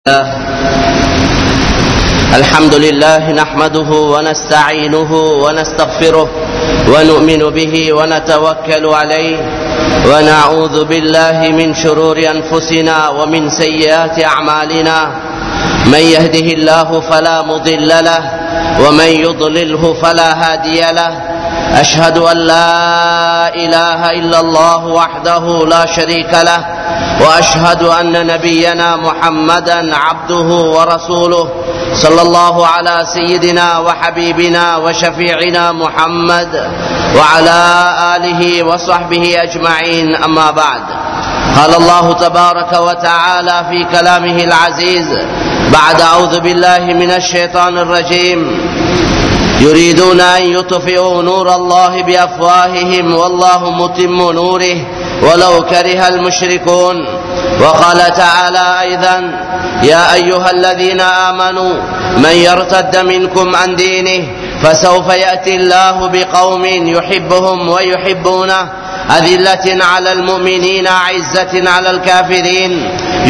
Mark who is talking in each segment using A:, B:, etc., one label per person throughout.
A: الحمد لله نحمده ونستعينه ونستغفره ونؤمن به ونتوكل عليه ونعوذ بالله من شرور انفسنا ومن سيئات اعمالنا من يهده الله فلا مضل له ومن يضلله فلا هادي له اشهد ان لا اله الا الله وحده لا شريك له واشهد ان نبينا محمدا عبده ورسوله صلى الله على سيدنا وحبيبنا وشفيعنا محمد وعلى اله وصحبه اجمعين اما بعد قال الله تبارك وتعالى في كلامه العزيز بعد اعوذ بالله من الشيطان الرجيم يريدون ان يطفئوا نور الله بافواههم والله متم نوره ولو كره المشركون وقال تعالى ايضا يا ايها الذين امنوا من يرتد منكم عن دينه فسوف ياتي الله بقوم يحبهم ويحبونه أذلة على المؤمنين عزة على الكافرين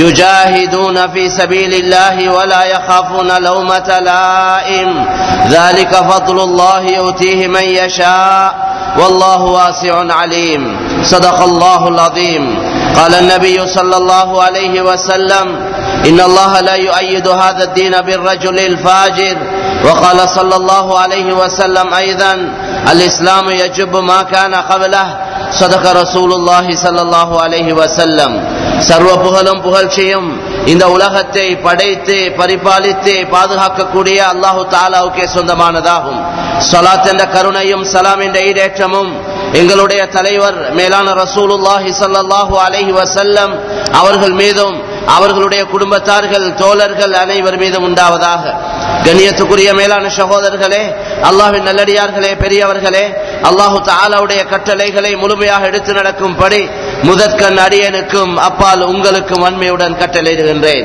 A: يجاهدون في سبيل الله ولا يخافون لومة لائم ذلك فضل الله يؤتيه من يشاء والله واسع عليم صدق الله العظيم قال النبي صلى الله عليه وسلم إن الله لا يؤيد هذا الدين بالرجل الفاجر وقال صلى الله عليه وسلم أيضا الإسلام يجب ما كان قبله சதக ரசூலுல்லாஹி சல்லாஹூ அலஹி வசல்லம் சர்வ புகழும் புகழ்ச்சியும் இந்த உலகத்தை படைத்து பரிபாலித்து பாதுகாக்கக்கூடிய அல்லாஹு தாலாவுக்கே சொந்தமானதாகும் சலாத் என்ற கருணையும் சலாம் என்ற ஈடேற்றமும் எங்களுடைய தலைவர் மேலான ரசூலுல்லாஹி சல்லாஹூ அலஹி வசல்லம் அவர்கள் மீதும் அவர்களுடைய குடும்பத்தார்கள் தோழர்கள் அனைவர் மீதும் உண்டாவதாக கண்ணியத்துக்குரிய மேலான சகோதரர்களே அல்லாஹின் நல்லடியார்களே பெரியவர்களே அல்லாஹு தாலாவுடைய கட்டளைகளை முழுமையாக எடுத்து நடக்கும்படி முதற்கண் அடியனுக்கும் அப்பால் உங்களுக்கும் வன்மையுடன் கட்டளையிடுகின்றேன்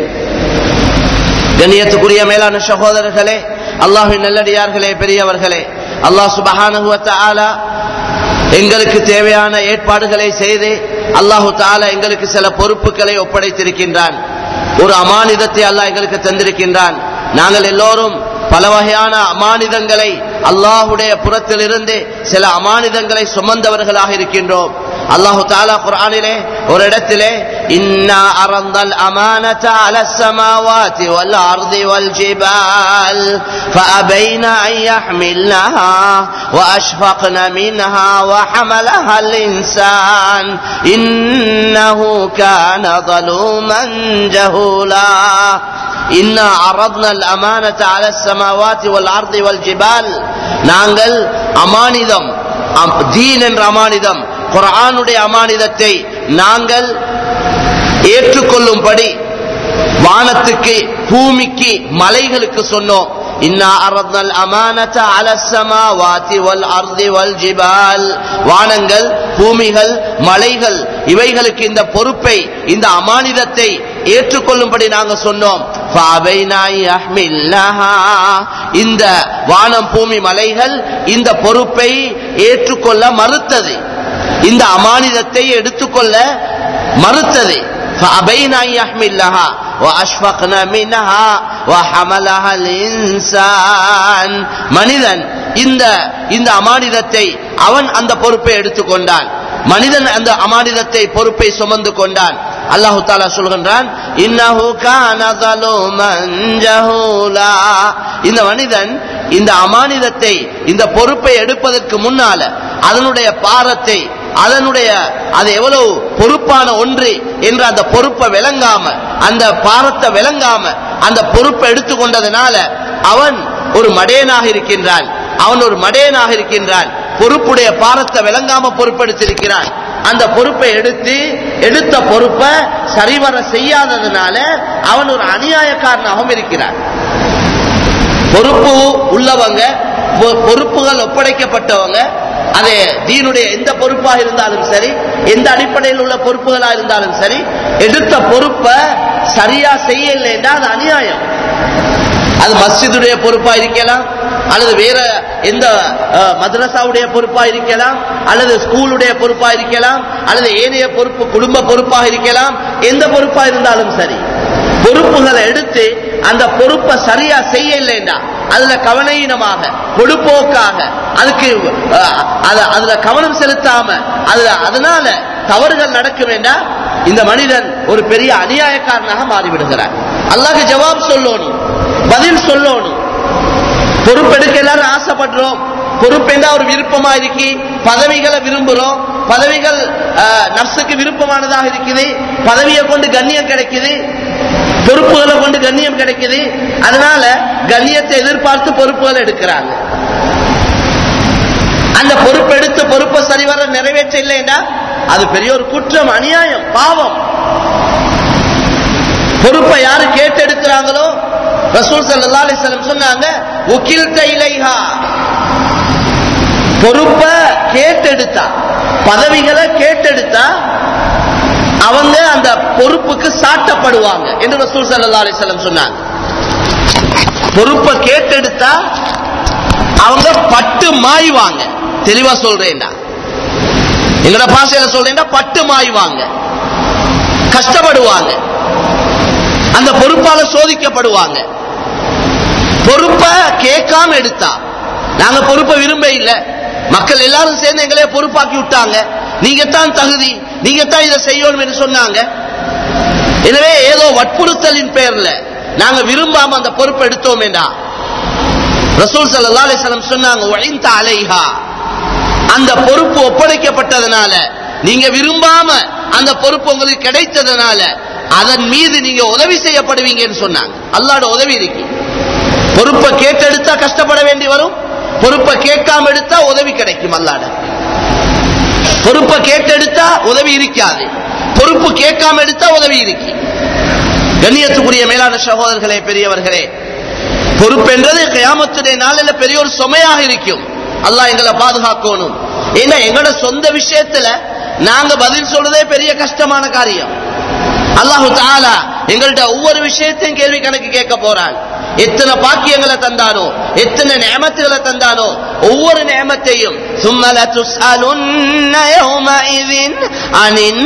A: கண்ணியத்துக்குரிய மேலான சகோதரர்களே அல்லாஹின் நல்லடியார்களே பெரியவர்களே அல்லாஹ் சுபஹானுவத்த ஆலா எங்களுக்கு தேவையான ஏற்பாடுகளை செய்து அல்லாஹு தாலா எங்களுக்கு சில பொறுப்புகளை ஒப்படைத்திருக்கின்றான் ஒரு அமானிதத்தை அல்லாஹ் எங்களுக்கு தந்திருக்கின்றான் நாங்கள் எல்லோரும் பல வகையான அமானிதங்களை அல்லாஹுடைய புறத்திலிருந்து சில அமானிதங்களை சுமந்தவர்களாக இருக்கின்றோம் அல்லாஹு தாலா குரானிலே ஒரு இடத்திலே இன்னா அரந்தல் அமானத அல السماوات والأرض والجبال فأبين أن يحملنها وأشفقن منها وحملها الإنسان إنه كان ظلوما جهولا إنا عرضنا الأمانة على السماوات والأرض والجبال நாங்கள் அமானிதம் தீன் என்ற அமானிதம் குரானுடைய அமானிதத்தை நாங்கள் ஏற்றுக்கொள்ளும்படி வானத்துக்கு பூமிக்கு மலைகளுக்கு சொன்னோம் இன்னா அரதல் அமானத அலசமா வாத்தி வல் அர்தி வல் ஜிபால் வானங்கள் பூமிகள் மலைகள் இவைகளுக்கு இந்த பொறுப்பை இந்த அமானிதத்தை ஏற்றுக்கொள்ளும்படி நாங்க சொன்னோம் இந்த வானம் பூமி மலைகள் இந்த பொறுப்பை ஏற்றுக்கொள்ள மறுத்தது இந்த அமானிதத்தை எடுத்துக்கொள்ள மறுத்தது فأبينا أن يحملها وأشفقن منها وحملها الإنسان மனிதன் இந்த இந்த அமானிதத்தை அவன் அந்த பொறுப்பை எடுத்துக்கொண்டான் மனிதன் அந்த அமானிதத்தை பொறுப்பை சுமந்து கொண்டான் அல்லாஹு தாலா சொல்கின்றான் இந்த மனிதன் இந்த அமானிதத்தை இந்த பொறுப்பை எடுப்பதற்கு முன்னால அதனுடைய பாரத்தை அதனுடைய அது எவ்வளவு பொறுப்பான ஒன்று என்று அந்த பொறுப்பை விளங்காம அந்த பாரத்தை விளங்காம அந்த பொறுப்பை எடுத்துக்கொண்டதுனால அவன் ஒரு மடையனாக இருக்கின்றான் அவன் ஒரு மடையனாக இருக்கின்றான் பொறுப்புடைய பாரத்தை விளங்காம பொறுப்பெடுத்திருக்கிறான் அந்த பொறுப்பை எடுத்து எடுத்த பொறுப்பை சரிவர செய்யாததுனால அவன் ஒரு அநியாயக்காரனாகவும் இருக்கிறான் பொறுப்பு உள்ளவங்க பொறுப்புகள் ஒப்படைக்கப்பட்டவங்க அது தீனுடைய எந்த பொறுப்பாக இருந்தாலும் சரி எந்த அடிப்படையில் உள்ள பொறுப்புகளா இருந்தாலும் சரி எடுத்த பொறுப்பை சரியா செய்யலைன்னா அது அநியாயம் அது மஸ்ஜிதுடைய பொறுப்பா இருக்கலாம் அல்லது வேற எந்த அஹ், மദ്രസാவுடைய பொறுப்பா இருக்கலாம் அல்லது ஸ்கூலுடைய பொறுப்பா இருக்கலாம் அல்லது ஏனைய பொறுப்பு குடும்ப பொறுப்பாக இருக்கலாம் எந்த பொறுப்பா இருந்தாலும் சரி பொறுப்புகளை எடுத்து அந்த பொறுப்பை சரியா செய்யலைன்னா அதுல கவனீனமாக பொடுப்போக்காக அதுக்கு அஹ், அத- அதுல கவனம் செலுத்தாம அதுல அதனால தவறுகள் நடக்க வேண்டாம் இந்த மனிதன் ஒரு பெரிய அநியாயக்காரனாக மாறிவிடுகிறார் அல்லாஹ் ஜவாப் சொல்லணும் பதில் சொல்லணும் பொறுப்பெடுக்க எல்லாரும் ஆசைப்படுறோம் பொறுப்பெண்டா ஒரு விருப்பமா இருக்கு பதவிகளை விரும்புறோம் பதவிகள் ஆஹ், நப்சுக்கு விருப்பமானதாக இருக்குது பதவியை கொண்டு கண்ணியம் கிடைக்குது பொறுப்புகளை கொண்டு கண்ணியம் கிடைக்குது அதனால கண்ணியத்தை எதிர்பார்த்து பொறுப்புகள் எடுக்கிறாங்க அந்த பொறுப்பெடுத்து பொறுப்பை சரிவர நிறைவேற்ற இல்லைன்னா அது பெரிய ஒரு குற்றம் அநியாயம் பாவம் பொறுப்பை யாரு கேட்டெடுக்கிறாங்களோ ரசூல் ஸல்லல்லாஹு அலைஹி வஸல்லம் சொன்னாங்க உகில்த இலைஹா பொறுப்பை கேட்டெடுத்தா பதவிகளை கேட்டெடுத்தா அவங்க அந்த பொறுப்புக்கு சாட்டப்படுவாங்க என்று ரசூல் ஸல்லல்லாஹு அலைஹி வஸல்லம் சொன்னாங்க பொறுப்பை கேட்டெடுத்தா அவங்க பட்டு மாய்வாங்க தெளிவா சொல்றேன்டா எங்கட பாசையில சொல்றேன்டா பட்டு மாய்வாங்க கஷ்டப்படுவாங்க அந்த பொறுப்பால சோதிக்கப்படுவாங்க பொறுப்பை கேட்காம எடுத்தா நாங்க பொறுப்பை விரும்ப இல்ல மக்கள் எல்லாரும் சேர்ந்து எங்களே பொறுப்பாக்கி விட்டாங்க நீங்க தான் தகுதி நீங்க தான் இதை செய்யணும் என்று சொன்னாங்க எனவே ஏதோ வற்புறுத்தலின் பெயர்ல நாங்க விரும்பாம அந்த பொறுப்பை எடுத்தோம் என்றா ரசூல் ஸல்லல்லாஹு அலைஹி வஸல்லம் சொன்னாங்க "வஇன்த அலைஹா அந்த பொறுப்பு ஒப்படைக்கப்பட்டதனால நீங்க விரும்பாம அந்த பொறுப்பு உங்களுக்கு கிடைத்ததனால அதன் மீது நீங்க உதவி செய்யப்படுவீங்கன்னு சொன்னாங்க அல்லாட உதவி இருக்கு பொறுப்பை கேட்டெடுத்தா கஷ்டப்பட வேண்டி வரும் பொறுப்பை கேட்காம எடுத்தா உதவி கிடைக்கும் அல்லாட பொறுப்பை கேட்டெடுத்தா உதவி இருக்காது பொறுப்பு கேட்காம எடுத்தா உதவி இருக்கு கண்ணியத்துக்குரிய மேலான சகோதரர்களே பெரியவர்களே பொறுப்பென்றது கயாமத்துடைய நாளில் பெரிய ஒரு சுமையாக இருக்கும் அல்லாஹ் எங்களை பாதுகாக்கணும் ஏன்னா எங்களோட சொந்த விஷயத்துல நாங்க பதில் சொல்றதே பெரிய கஷ்டமான காரியம் அல்லாஹு தாலா எங்கள்ட்ட ஒவ்வொரு விஷயத்தையும் கேள்வி கணக்கு கேட்க போறான் எத்தனை பாக்கியங்களை தந்தானோ எத்தனை நியமத்துகளை தந்தானோ ஒவ்வொரு நியமத்தையும் சும்மல துஸ்அலுன்ன யௌமஇதின் அனின்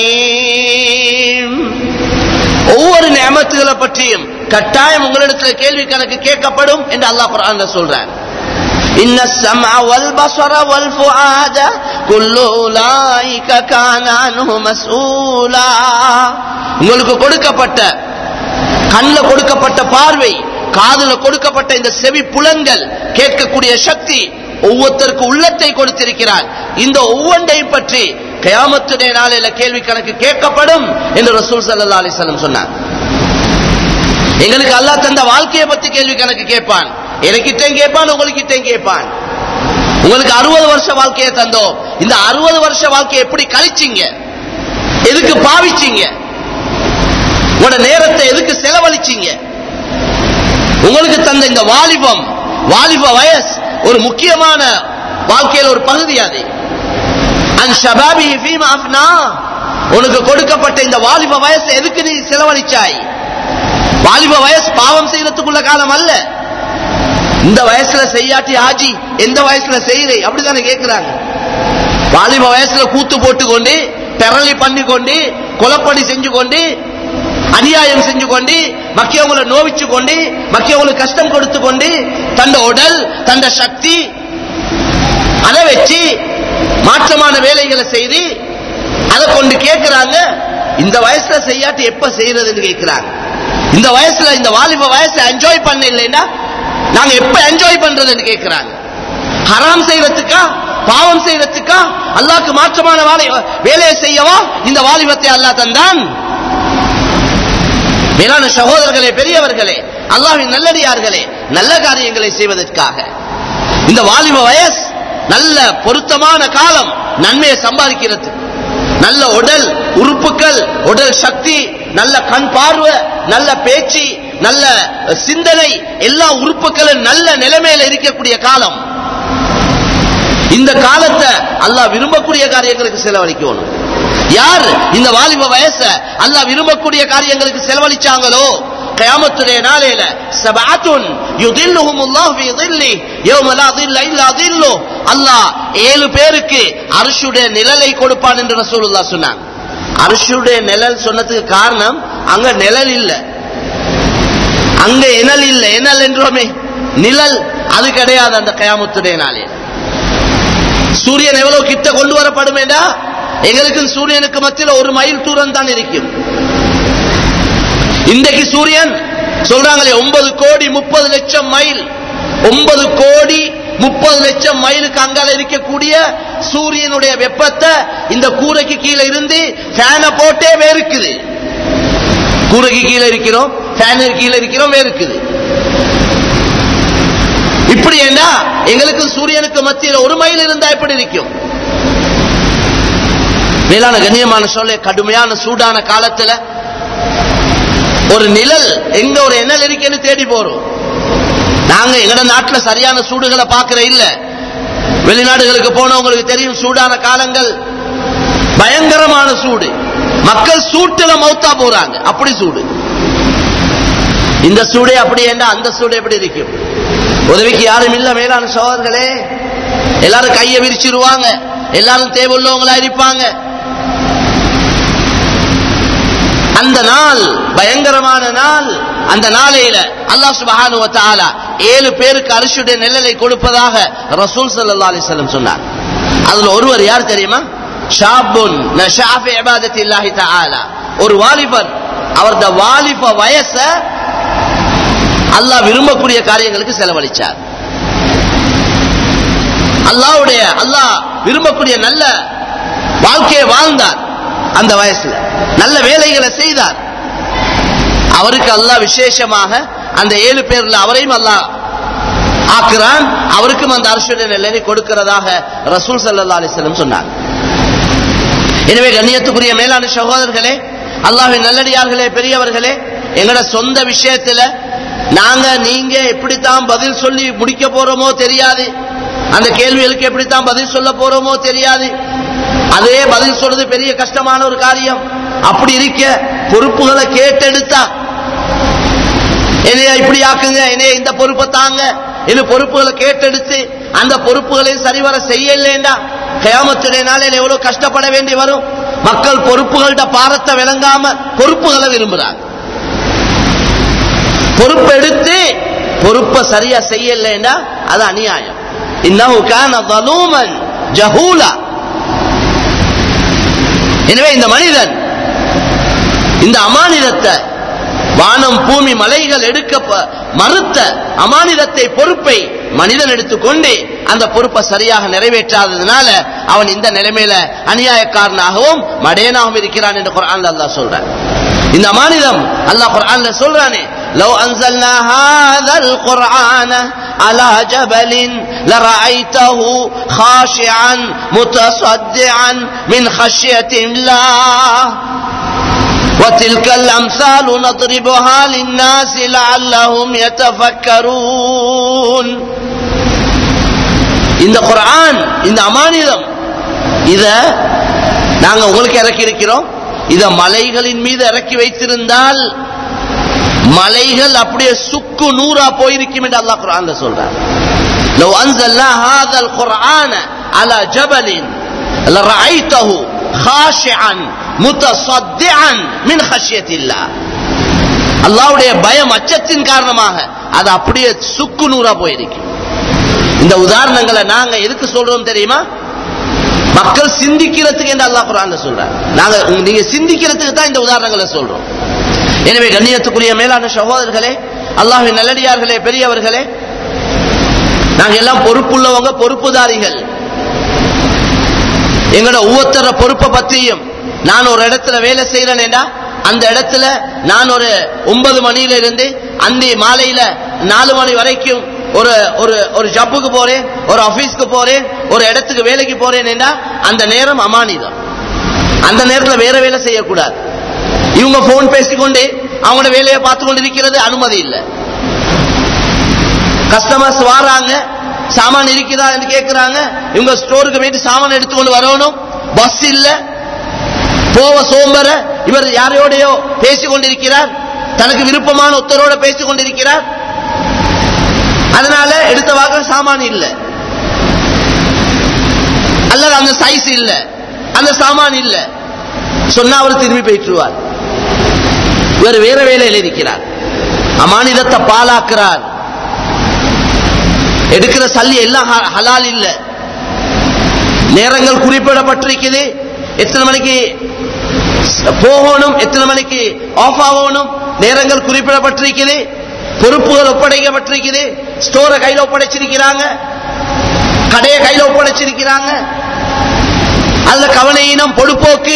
A: நயீம் ஒவ்வொரு நியமத்துகளை பற்றியும் கட்டாயம் உங்களிடத்துல கேள்வி கணக்கு கேட்கப்படும் என்று அல்லாஹ் குர்ஆன்ல சொல்றான் إن السمع والبصر والفؤاد كل أولئك كان عنه مسؤولا உங்களுக்கு கொடுக்கப்பட்ட கண்ணில் கொடுக்கப்பட்ட பார்வை காதுல கொடுக்கப்பட்ட இந்த செவி புலன்கள் கேட்கக்கூடிய சக்தி ஒவ்வொருத்தருக்கு உள்ளத்தை கொடுத்திருக்கிறார் இந்த ஒவ்வொன்றை பற்றி கயாமத்துடைய நாளில கேள்வி கணக்கு கேட்கப்படும் என்று ரசூல் ஸல்லல்லாஹு அலைஹி வஸல்லம் சொன்னார் எங்களுக்கு அல்லாஹ் தந்த வாழ்க்கையை பத்தி கேள்வி கணக்கு கேட்பான் எனக்கிட்டையும் கேட்பான் உங்களுக்கிட்டையும் கேட்பான் உங்களுக்கு அறுபது வருஷ வாழ்க்கையை தந்தோம் இந்த அறுபது வருஷ வாழ்க்கையை எப்படி கழிச்சீங்க எதுக்கு பாவிச்சீங்க உங்களோட நேரத்தை எதுக்கு செலவழிச்சீங்க உங்களுக்கு தந்த இந்த வாலிபம் வாலிப வயசு ஒரு முக்கியமான வாழ்க்கையில ஒரு பகுதி அது அன் ஷபாபி ஃபீமா அஃப்னா உனக்கு கொடுக்கப்பட்ட இந்த வாலிப வயசு எதுக்கு நீ செலவழிச்சாய் வாலிப வயசு பாவம் செய்யறதுக்குள்ள காலம் அல்ல இந்த வயசுல செய்யாட்டி ஆஜி எந்த வயசுல செய்யறே அப்படித்தானே கேட்கிறாங்க வாலிப வயசுல கூத்து போட்டு கொண்டு பெரளி பண்ணி கொண்டு கொலப்படி செஞ்சு கொண்டு அநியாயம் செஞ்சு கொண்டு மக்கியவங்களை நோவிச்சு கொண்டு மக்கியவங்களுக்கு கஷ்டம் கொடுத்து கொண்டு தந்த உடல் தந்த சக்தி அதை வச்சு மாற்றமான வேலைகளை செய்து அதை கொண்டு கேட்கிறாங்க இந்த வயசுல செய்யாட்டி எப்ப செய்யறதுன்னு கேட்கிறாங்க இந்த வயசுல இந்த வாலிப வயசை என்ஜாய் பண்ண இல்லைன்னா நாங்க எப்ப என்ஜாய் பண்றதுன்னு கேட்கிறாங்க ஹராம் செய்யறதுக்கா பாவம் செய்யறதுக்கா அல்லாஹ்க்கு மாற்றமான வேலை வேலையை செய்யவா இந்த வாலிபத்தை அல்லாஹ் தந்தான் மேலான சகோதரர்களே பெரியவர்களே அல்லாஹ்வின் நல்லடியார்களே நல்ல காரியங்களை செய்வதற்காக இந்த வாலிப வயசு நல்ல பொருத்தமான காலம் நன்மையை சம்பாதிக்கிறது நல்ல உடல் உறுப்புகள் உடல் சக்தி நல்ல கண் பார்வை நல்ல பேச்சு நல்ல சிந்தனை எல்லா உறுப்புகளும் நல்ல நிலைமையில இருக்கக்கூடிய காலம் இந்த காலத்தை அல்லாஹ் விரும்பக்கூடிய காரியங்களுக்கு செலவழிக்கணும் யார் இந்த வாலிப வயச அல்லாஹ் விரும்பக்கூடிய காரியங்களுக்கு செலவழிச்சாங்களோ கயாமத்துடைய நாளையில சபாத்துன் யுதில்லுஹும் அல்லாஹ் ஃபீ ظில்லி யௌம லா ظில்ல இல்லா ظில்லு அல்லாஹ் ஏழு பேருக்கு அரிஷுடைய நிழலை கொடுப்பான் என்று ரசூலுல்லாஹ் சொன்னாங்க அரிஷுடைய நிழல் சொன்னதுக்கு காரணம் அங்க நிழல் இல்ல அங்க எனல் இல்லை எனல் என்றோமே நிழல் அது கிடையாது அந்த கயாமத்துடைய நாளில் சூரியன் எவ்வளவு கிட்ட கொண்டு வரப்படும் என்றா எங்களுக்கு சூரியனுக்கு மத்தியில் ஒரு மைல் தூரம் தான் இருக்கும் இன்றைக்கு சூரியன் சொல்றாங்களே ஒன்பது கோடி முப்பது லட்சம் மைல் ஒன்பது கோடி முப்பது லட்சம் மைலுக்கு அங்கால இருக்கக்கூடிய சூரியனுடைய வெப்பத்தை இந்த கூரைக்கு கீழே இருந்து ஃபேனை போட்டே வேறுக்குது கூரைக்கு கீழே இருக்கிறோம் ஃபேனுக்கு கீழே இருக்கிறோம் வேறுக்குது இப்படி என்ன எங்களுக்கு சூரியனுக்கு மத்தியில் ஒரு மைல் இருந்தா எப்படி இருக்கும் மேலான கண்ணியமான சொல்ல கடுமையான சூடான காலத்துல ஒரு நிழல் எங்க ஒரு எண்ணல் இருக்குன்னு தேடி போறோம் நாங்க எங்கட நாட்டுல சரியான சூடுகளை பார்க்கிற இல்ல வெளிநாடுகளுக்கு போனவங்களுக்கு தெரியும் சூடான காலங்கள் பயங்கரமான சூடு மக்கள் சூட்டுல மௌத்தா போறாங்க அப்படி சூடு இந்த சூடே அப்படி என்ன அந்த சூடு எப்படி இருக்கும் உதவிக்கு யாரும் இல்ல மேலான சோதர்களே எல்லாரும் கையை விரிச்சிருவாங்க எல்லாரும் தேவையுள்ளவங்களா இருப்பாங்க அந்த நாள் பயங்கரமான நாள் அந்த நாளையில அல்லாஹ் சுபஹானு வ ஏழு பேருக்கு அரிசியுடைய நெல்லலை கொடுப்பதாக ரசூல் ஸல்லல்லாஹு அலைஹி வஸல்லம் சொன்னார் அதுல ஒருவர் யார் தெரியுமா ஷாபுன் நஷா ஃபி இபாதத்தில்லாஹி தஆலா ஒரு வாலிபர் அவரது வாலிப வயச அல்லாஹ் விரும்பக்கூடிய காரியங்களுக்கு செலவழிச்சார் அல்லாஹ்வுடைய அல்லாஹ் விரும்பக்கூடிய நல்ல வாழ்க்கையை வாழ்ந்தார் அந்த வயசுல நல்ல வேலைகளை செய்தார் அவருக்கு அல்லாஹ் விசேஷமாக அந்த ஏழு பேர்ல அவரையும் அல்லாஹ் ஆக்குறான் அவருக்கும் அந்த அரசுடைய நிலையை கொடுக்கிறதாக ரசூல் சல்லா அலிஸ்லம் சொன்னார் எனவே கண்ணியத்துக்குரிய மேலான சகோதரர்களே அல்லாஹின் நல்லடியார்களே பெரியவர்களே எங்கட சொந்த விஷயத்துல நாங்க நீங்க எப்படித்தான் பதில் சொல்லி முடிக்க போறோமோ தெரியாது அந்த கேள்விகளுக்கு எப்படித்தான் பதில் சொல்ல போறோமோ தெரியாது அதே பதில் சொல்றது பெரிய கஷ்டமான ஒரு காரியம் அப்படி இருக்க பொறுப்புகளை கேட்டெடுத்தா என்னைய இப்படி ஆக்குங்க என்னைய இந்த பொறுப்பை தாங்க இது பொறுப்புகளை கேட்டெடுத்து அந்த பொறுப்புகளை சரிவர செய்யலேண்டா கயாமத்துடைய நாளில் எவ்வளவு கஷ்டப்பட வேண்டி வரும் மக்கள் பொறுப்புகள்ட பாரத்தை விளங்காம பொறுப்புகளை விரும்புறாங்க பொறுப்பு எடுத்து பொறுப்பை சரியா செய்யலேண்டா அது அநியாயம் இன்னஹு கான ظلوما ஜஹூலா எனவே இந்த மனிதன் இந்த அமானிதத்தை வானம் பூமி மலைகள் எடுக்க ப- மறுத்த அமானிதத்தை பொறுப்பை மனிதன் எடுத்துக்கொண்டு அந்த பொறுப்பை சரியாக நிறைவேற்றாததுனால அவன் இந்த நிலைமையில அநியாயக்காரனாகவும் மடையனாகவும் இருக்கிறான் என்று குர்ஆன்ல அல்லாஹ் சொல்றான் இந்த அமானிதம் அல்லாஹ் குர்ஆன்ல சொல்றானே لو أنزلنا هذا القرآن على جبل لرأيته خاشعا متصدعا من خشية الله وتلك الأمثال نضربها للناس لعلهم يتفكرون இந்த குர்ஆன் இந்த அமானிதம் இத நாங்க உங்களுக்கு இறக்கி இருக்கிறோம் இத மலைகளின் மீது இறக்கி வைத்திருந்தால் மலைகள் அப்படியே சுக்கு நூறா போயிருக்கும் என்று அல்லாஹ் குர்ஆன்ல சொல்றார் لو أنزلنا هذا القرآن على جبل لرأيته خاشعا متصدعا من خشية الله அல்லாவுடைய பயம் அச்சத்தின் காரணமாக அது அப்படியே சுக்கு நூறா போயிருக்கு இந்த உதாரணங்களை நாங்க எதுக்கு சொல்றோம் தெரியுமா மக்கள் சிந்திக்கிறதுக்கு என்று அல்லாஹ் குர்ஆன்ல சொல்றார் நாங்க உங்க- நீங்க சிந்திக்கிறதுக்கு தான் இந்த உதாரணங்களை சொல்றோம் எனவே கண்ணியத்துக்குரிய மேலான சகோதரர்களே அல்லாஹ்வின் நல்லடியார்களே பெரியவர்களே நாங்க எல்லாம் பொறுப்புள்ளவங்க பொறுப்புதாரிகள் எங்களோட ஒவ்வொருத்தர பொறுப்பை பத்தியும் நான் ஒரு இடத்துல வேலை செய்யறேன்டா அந்த இடத்துல நான் ஒரு ஒன்பது மணியில இருந்து அந்தி மாலையில நாலு மணி வரைக்கும் ஒரு ஒரு ஒரு ஜப்புக்கு போறேன் ஒரு ஆபீஸ்க்கு போறேன் ஒரு இடத்துக்கு வேலைக்கு போறேன்டா அந்த நேரம் அமானிதம் அந்த நேரத்துல வேற வேலை செய்யக்கூடாது இவங்க போன் பேசிக்கொண்டு அவங்களோட வேலையை பார்த்து கொண்டு இருக்கிறது அனுமதி இல்லை கஸ்டமர்ஸ் வராங்க சாமான் இருக்குதா என்று கேட்கிறாங்க இவங்க ஸ்டோருக்கு போயிட்டு சாமான் எடுத்துக்கொண்டு வரணும் பஸ் இல்ல போவ சோம்பர இவர் யாரையோடையோ பேசிக் கொண்டிருக்கிறார் தனக்கு விருப்பமான ஒருத்தரோட பேசிக் கொண்டிருக்கிறார் அதனால எடுத்த வாங்க சாமான் இல்ல அல்லது அந்த சைஸ் இல்ல அந்த சாமான் இல்ல சொன்னா அவர் திரும்பி போயிட்டுருவார் இவர் வேற வேலையில் இருக்கிறார் அமானிதத்தை பாலாக்குறார் எடுக்கிற சல்லி எல்லாம் ஹ- ஹலால் இல்ல நேரங்கள் குறிப்பிடப்பட்டிருக்குது எத்தனை மணிக்கு ஸ்- போகணும் எத்தனை மணிக்கு ஆஃப் ஆகணும் நேரங்கள் குறிப்பிடப்பட்டிருக்குது பொறுப்புகள் ஒப்படைக்கப்பட்டிருக்குது ஸ்டோரை கையில ஒப்படைச்சிருக்கிறாங்க கடையை கையில ஒப்படைச்சிருக்கிறாங்க அதுல கவனையினம் பொடுப்போக்கு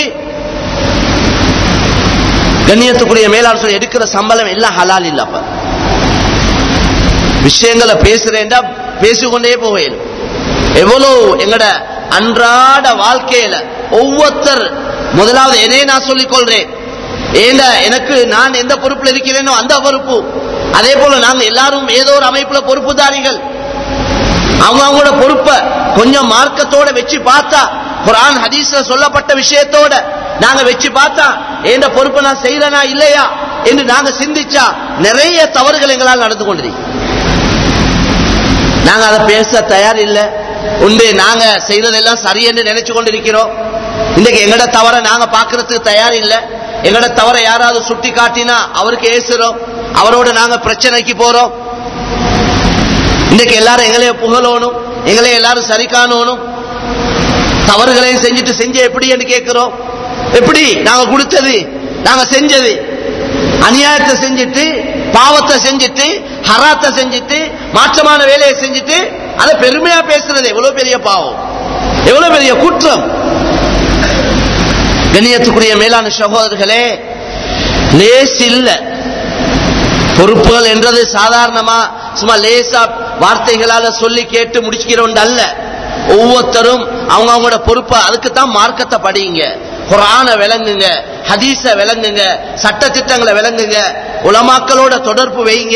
A: கண்ணியத்துக்குரிய மேலாளர் சொல்லி எடுக்கிற சம்பளம் எல்லாம் ஹலால் இல்ல அப்ப விஷயங்களை பேசுறேன்டா பேசிக்கொண்டே போவேன் எவ்வளவு எங்கட அன்றாட வாழ்க்கையில ஒவ்வொருத்தர் முதலாவது என்னையே நான் சொல்லிக் கொள்றேன் ஏண்டா எனக்கு நான் எந்த பொறுப்புல இருக்கிறேனோ அந்த பொறுப்பு அதே போல நாங்க எல்லாரும் ஏதோ ஒரு அமைப்புல பொறுப்புதாரிகள் அவங்க அவங்களோட பொறுப்பை கொஞ்சம் மார்க்கத்தோட வச்சு பார்த்தா குர்ஆன் ஹதீஸ்ல சொல்லப்பட்ட விஷயத்தோட நாங்க வச்சு பார்த்தா எந்த பொறுப்பை நான் செய்யறனா இல்லையா என்று நாங்க சிந்திச்சா நிறைய தவறுகள் எங்களால் நடந்து கொண்டிருக்கு நாங்க அதை பேச தயார் இல்ல உண்டு நாங்க செய்யறதெல்லாம் சரி என்று நினைச்சு கொண்டிருக்கிறோம் இன்னைக்கு எங்கட தவற நாங்க பாக்குறதுக்கு தயார் இல்ல எங்கட தவற யாராவது சுட்டி காட்டினா அவருக்கு ஏசுறோம் அவரோட நாங்க பிரச்சனைக்கு போறோம் இன்னைக்கு எல்லாரும் எங்களைய புகழணும் எங்களைய எல்லாரும் சரி காணணும் தவறுகளையும் செஞ்சுட்டு செஞ்ச எப்படி என்று கேட்கிறோம் எப்படி நாங்க கொடுத்தது நாங்க செஞ்சது அநியாயத்தை செஞ்சுட்டு பாவத்தை செஞ்சுட்டு ஹராத்தை செஞ்சுட்டு மாற்றமான வேலையை செஞ்சுட்டு அதை பெருமையா பேசுறது எவ்வளவு பெரிய பாவம் எவ்வளவு பெரிய குற்றம் கண்ணியத்துக்குரிய மேலான சகோதரர்களே லேஸ் இல்ல பொறுப்புகள் என்றது சாதாரணமா சும்மா லேசா வார்த்தைகளால சொல்லி கேட்டு முடிச்சுக்கிறோம் அல்ல ஒவ்வொருத்தரும் அவங்க அவங்களோட பொறுப்பை அதுக்கு தான் மார்க்கத்தை படிங்க குரான விளங்குங்க ஹதீஸ விளங்குங்க சட்ட திட்டங்களை விளங்குங்க உலமாக்களோட தொடர்பு வைங்க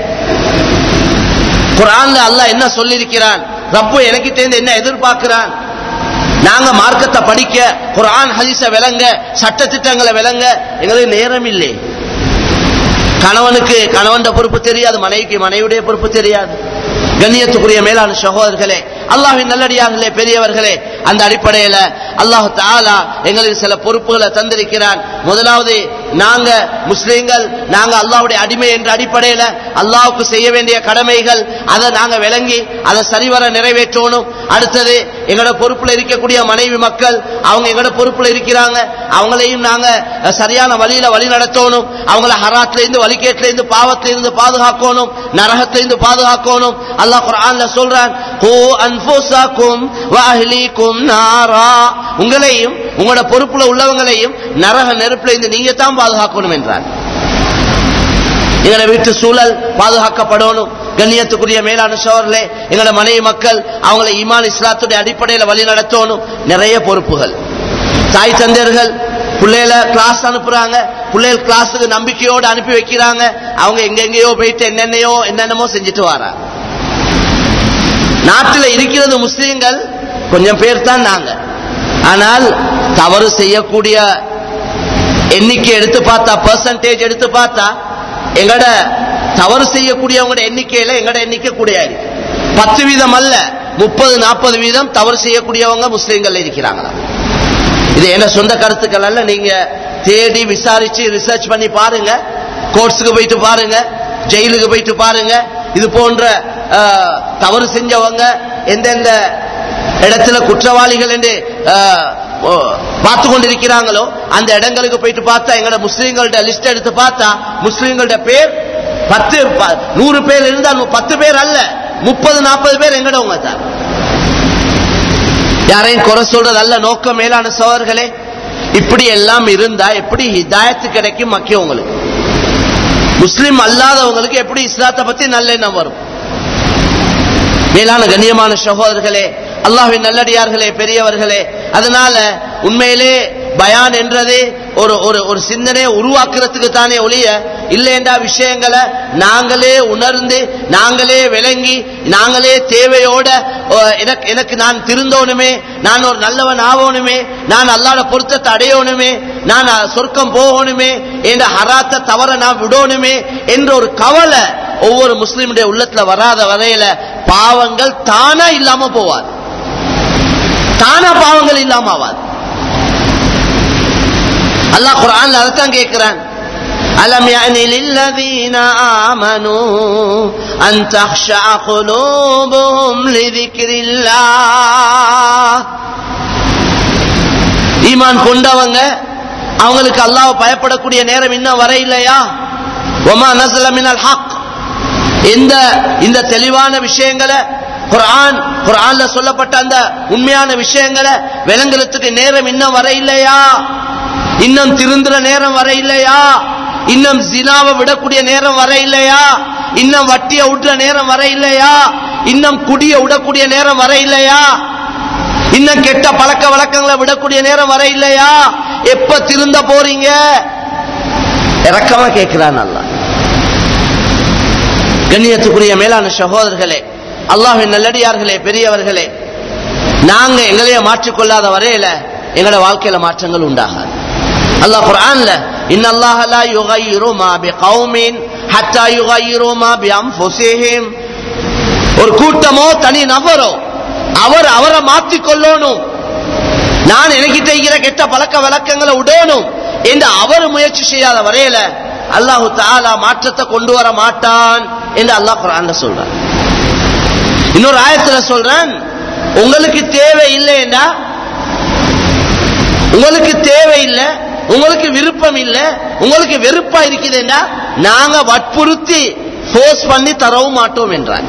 A: குரான்ல அல்லாஹ் என்ன சொல்லியிருக்கிறான் ரப்பு எனக்கிட்ட இருந்து என்ன எதிர்பார்க்கிறான் நாங்க மார்க்கத்தை படிக்க குரான் ஹதீஸ விளங்க சட்ட திட்டங்களை விளங்க எங்களுக்கு நேரம் இல்லை கணவனுக்கு கணவன் பொறுப்பு தெரியாது மனைவிக்கு மனைவியுடைய பொறுப்பு தெரியாது கண்ணியத்துக்குரிய மேலான சகோதரர்களே அல்லாஹின் நல்லடியார்களே பெரியவர்களே அந்த அடிப்படையில அல்லாஹ் தாலா எங்களுக்கு சில பொறுப்புகளை தந்திருக்கிறான் முதலாவது நாங்க முஸ்லீம்கள் நாங்க அல்லாஹ்வுடைய அடிமை என்ற அடிப்படையில அல்லாஹ்வுக்கு செய்ய வேண்டிய கடமைகள் அதை நாங்க விளங்கி அதை சரிவர நிறைவேற்றணும் அடுத்தது எங்களோட பொறுப்புல இருக்கக்கூடிய மனைவி மக்கள் அவங்க எங்களோட பொறுப்புல இருக்கிறாங்க அவங்களையும் நாங்க அஹ், சரியான வழியில வழி நடத்தணும் அவங்கள ஹராத்ல இருந்து வழிகேட்டுல இருந்து பாவத்தில இருந்து பாதுகாக்கணும் நரகத்தில இருந்து பாதுகாக்கணும் அல்லாஹ் குர்ஆன்ல சொல்றான் "கூ அன்ஃபுஸக்கும் வ அஹ்லீக்கும் நாரா உங்களையும் உங்களோட பொறுப்புல உள்ளவங்களையும் நரக நெருப்புல இருந்து நீங்க தான் பாதுகாக்கணும் என்றார் எங்களோட வீட்டு சூழல் பாதுகாக்கப்படணும் கண்ணியத்துக்குரிய மேலான சோழர்களே எங்களோட மனைவி மக்கள் அவங்களை ஈமான் இஸ்லாத்துடைய அடிப்படையில் வழி நடத்தணும் நிறைய பொறுப்புகள் தாய் தந்தையர்கள் பிள்ளைகளை கிளாஸ் அனுப்புறாங்க பிள்ளைகள் கிளாஸுக்கு நம்பிக்கையோடு அனுப்பி வைக்கிறாங்க அவங்க எங்கெங்கேயோ போயிட்டு என்னென்னையோ என்னென்னமோ செஞ்சுட்டு வராங்க நாட்டில் இருக்கிறது முஸ்லீம்கள் கொஞ்சம் பேர் தான் நாங்க ஆனால் தவறு செய்யக்கூடிய எண்ணிக்கை எடுத்து பார்த்தா பர்சன்டேஜ் எடுத்து பார்த்தா எங்கட தவறு செய்யக்கூடியவங்களோட எண்ணிக்கையில எங்கட எண்ணிக்கை கூடிய இருக்கு பத்து வீதம் அல்ல முப்பது நாற்பது வீதம் தவறு செய்யக்கூடியவங்க முஸ்லீம்கள் இருக்கிறாங்களா இது என்ன சொந்த கருத்துக்கள் அல்ல நீங்க தேடி விசாரிச்சு ரிசர்ச் பண்ணி பாருங்க கோர்ட்ஸுக்கு போயிட்டு பாருங்க ஜெயிலுக்கு போயிட்டு பாருங்க இது போன்ற அஹ், தவறு செஞ்சவங்க எந்தெந்த இடத்துல குற்றவாளிகள் என்று அஹ், ஓ, பார்த்து கொண்டிருக்கிறாங்களோ அந்த இடங்களுக்கு போயிட்டு பார்த்தா எங்களோட முஸ்லீம்களோட லிஸ்ட் எடுத்து பார்த்தா முஸ்லீம்களோட பேர் பத்து ப- நூறு பேர் இருந்தால் பத்து பேர் அல்ல முப்பது நாற்பது பேர் எங்கடவங்க தான் யாரையும் குறை சொல்றது அல்ல நோக்கம் மேலான சோழர்களே இப்படி எல்லாம் இருந்தா எப்படி ஹிதாயத்து கிடைக்கும் மக்கிய உங்களுக்கு முஸ்லிம் அல்லாதவங்களுக்கு எப்படி இஸ்லாத்தை பத்தி நல்ல எண்ணம் வரும் மேலான கண்ணியமான சகோதரர்களே அல்லாஹ்வின் நல்லடியார்களே பெரியவர்களே அதனால உண்மையிலே பயான் என்றது ஒரு ஒரு ஒரு சிந்தனையை உருவாக்குறதுக்கு தானே ஒழிய இல்லைண்டா விஷயங்களை நாங்களே உணர்ந்து நாங்களே விளங்கி நாங்களே தேவையோட ஓ, எனக்கு எனக்கு நான் திருந்தோணுமே நான் ஒரு நல்லவன் ஆகணுமே நான் அல்லாட பொருத்தத்தை அடையணுமே நான் அஹ், சொர்க்கம் போகணுமே என்ற ஹராத்த தவற நான் விடணுமே என்ற ஒரு கவலை ஒவ்வொரு முஸ்லிமுடைய உள்ளத்துல வராத வரையில பாவங்கள் தானா இல்லாம போவாது தானா பாவங்கள் இல்லாம ஆவாது அல்லாஹ் குர்ஆன்ல அதைத்தான் கேட்கிறான் ألم يأن للذين آمنوا أن تخشع قلوبهم لذكر الله ஈமான் கொண்டவங்க அவங்களுக்கு அல்லாஹ் பயப்படக்கூடிய நேரம் இன்னும் வர இல்லையா ஒமா நஸ்ல மினல் ஹக் இந்த இந்த தெளிவான விஷயங்களை குர்ஆன் குர்ஆன்ல சொல்லப்பட்ட அந்த உண்மையான விஷயங்களை விளங்குறதுக்கு நேரம் இன்னும் வர இல்லையா இன்னும் திருந்துற நேரம் வர இல்லையா இன்னும் ஜினாவை விடக்கூடிய நேரம் வர இல்லையா இன்னும் வட்டியை விடுற நேரம் வர இல்லையா இன்னும் குடிய விடக்கூடிய நேரம் வர இல்லையா இன்னும் கெட்ட பழக்க வழக்கங்களை விடக்கூடிய நேரம் வர இல்லையா எப்ப திருந்த போறீங்க இறக்கமா கேட்கிறான் நல்லா கண்ணியத்துக்குரிய மேலான சகோதரர்களே அல்லாஹின் நல்லடியார்களே பெரியவர்களே நாங்க எங்களையே மாற்றிக்கொள்ளாத வரையில எங்களோட வாழ்க்கையில மாற்றங்கள் உண்டாகாது அல்லாஹ் குர்ஆன்ல இன் அல்லாஹ் லா யுகையிரு மா பிகௌமின் ஹத்தா யுகையிரு மா பிஅன்ஃபுஸிஹிம் ஒரு கூட்டமோ தனி நபரோ அவர் அவரை மாற்றிக் கொள்ளணும் நான் எனக்கிட்ட இருக்கிற கெட்ட பழக்க வழக்கங்களை விடணும் என்று அவர் முயற்சி செய்யாத வரையில அல்லாஹு தாலா மாற்றத்தை கொண்டு வர மாட்டான் என்று அல்லாஹ் குரான்ல சொல்றான் இன்னொரு ஆயத்துல சொல்றான் உங்களுக்கு தேவை இல்லைன்னா உங்களுக்கு தேவை இல்லை உங்களுக்கு விருப்பம் இல்லை உங்களுக்கு வெறுப்பா இருக்குதுன்னா நாங்க வற்புறுத்தி ஃபோர்ஸ் பண்ணி தரவும் மாட்டோம் என்றான்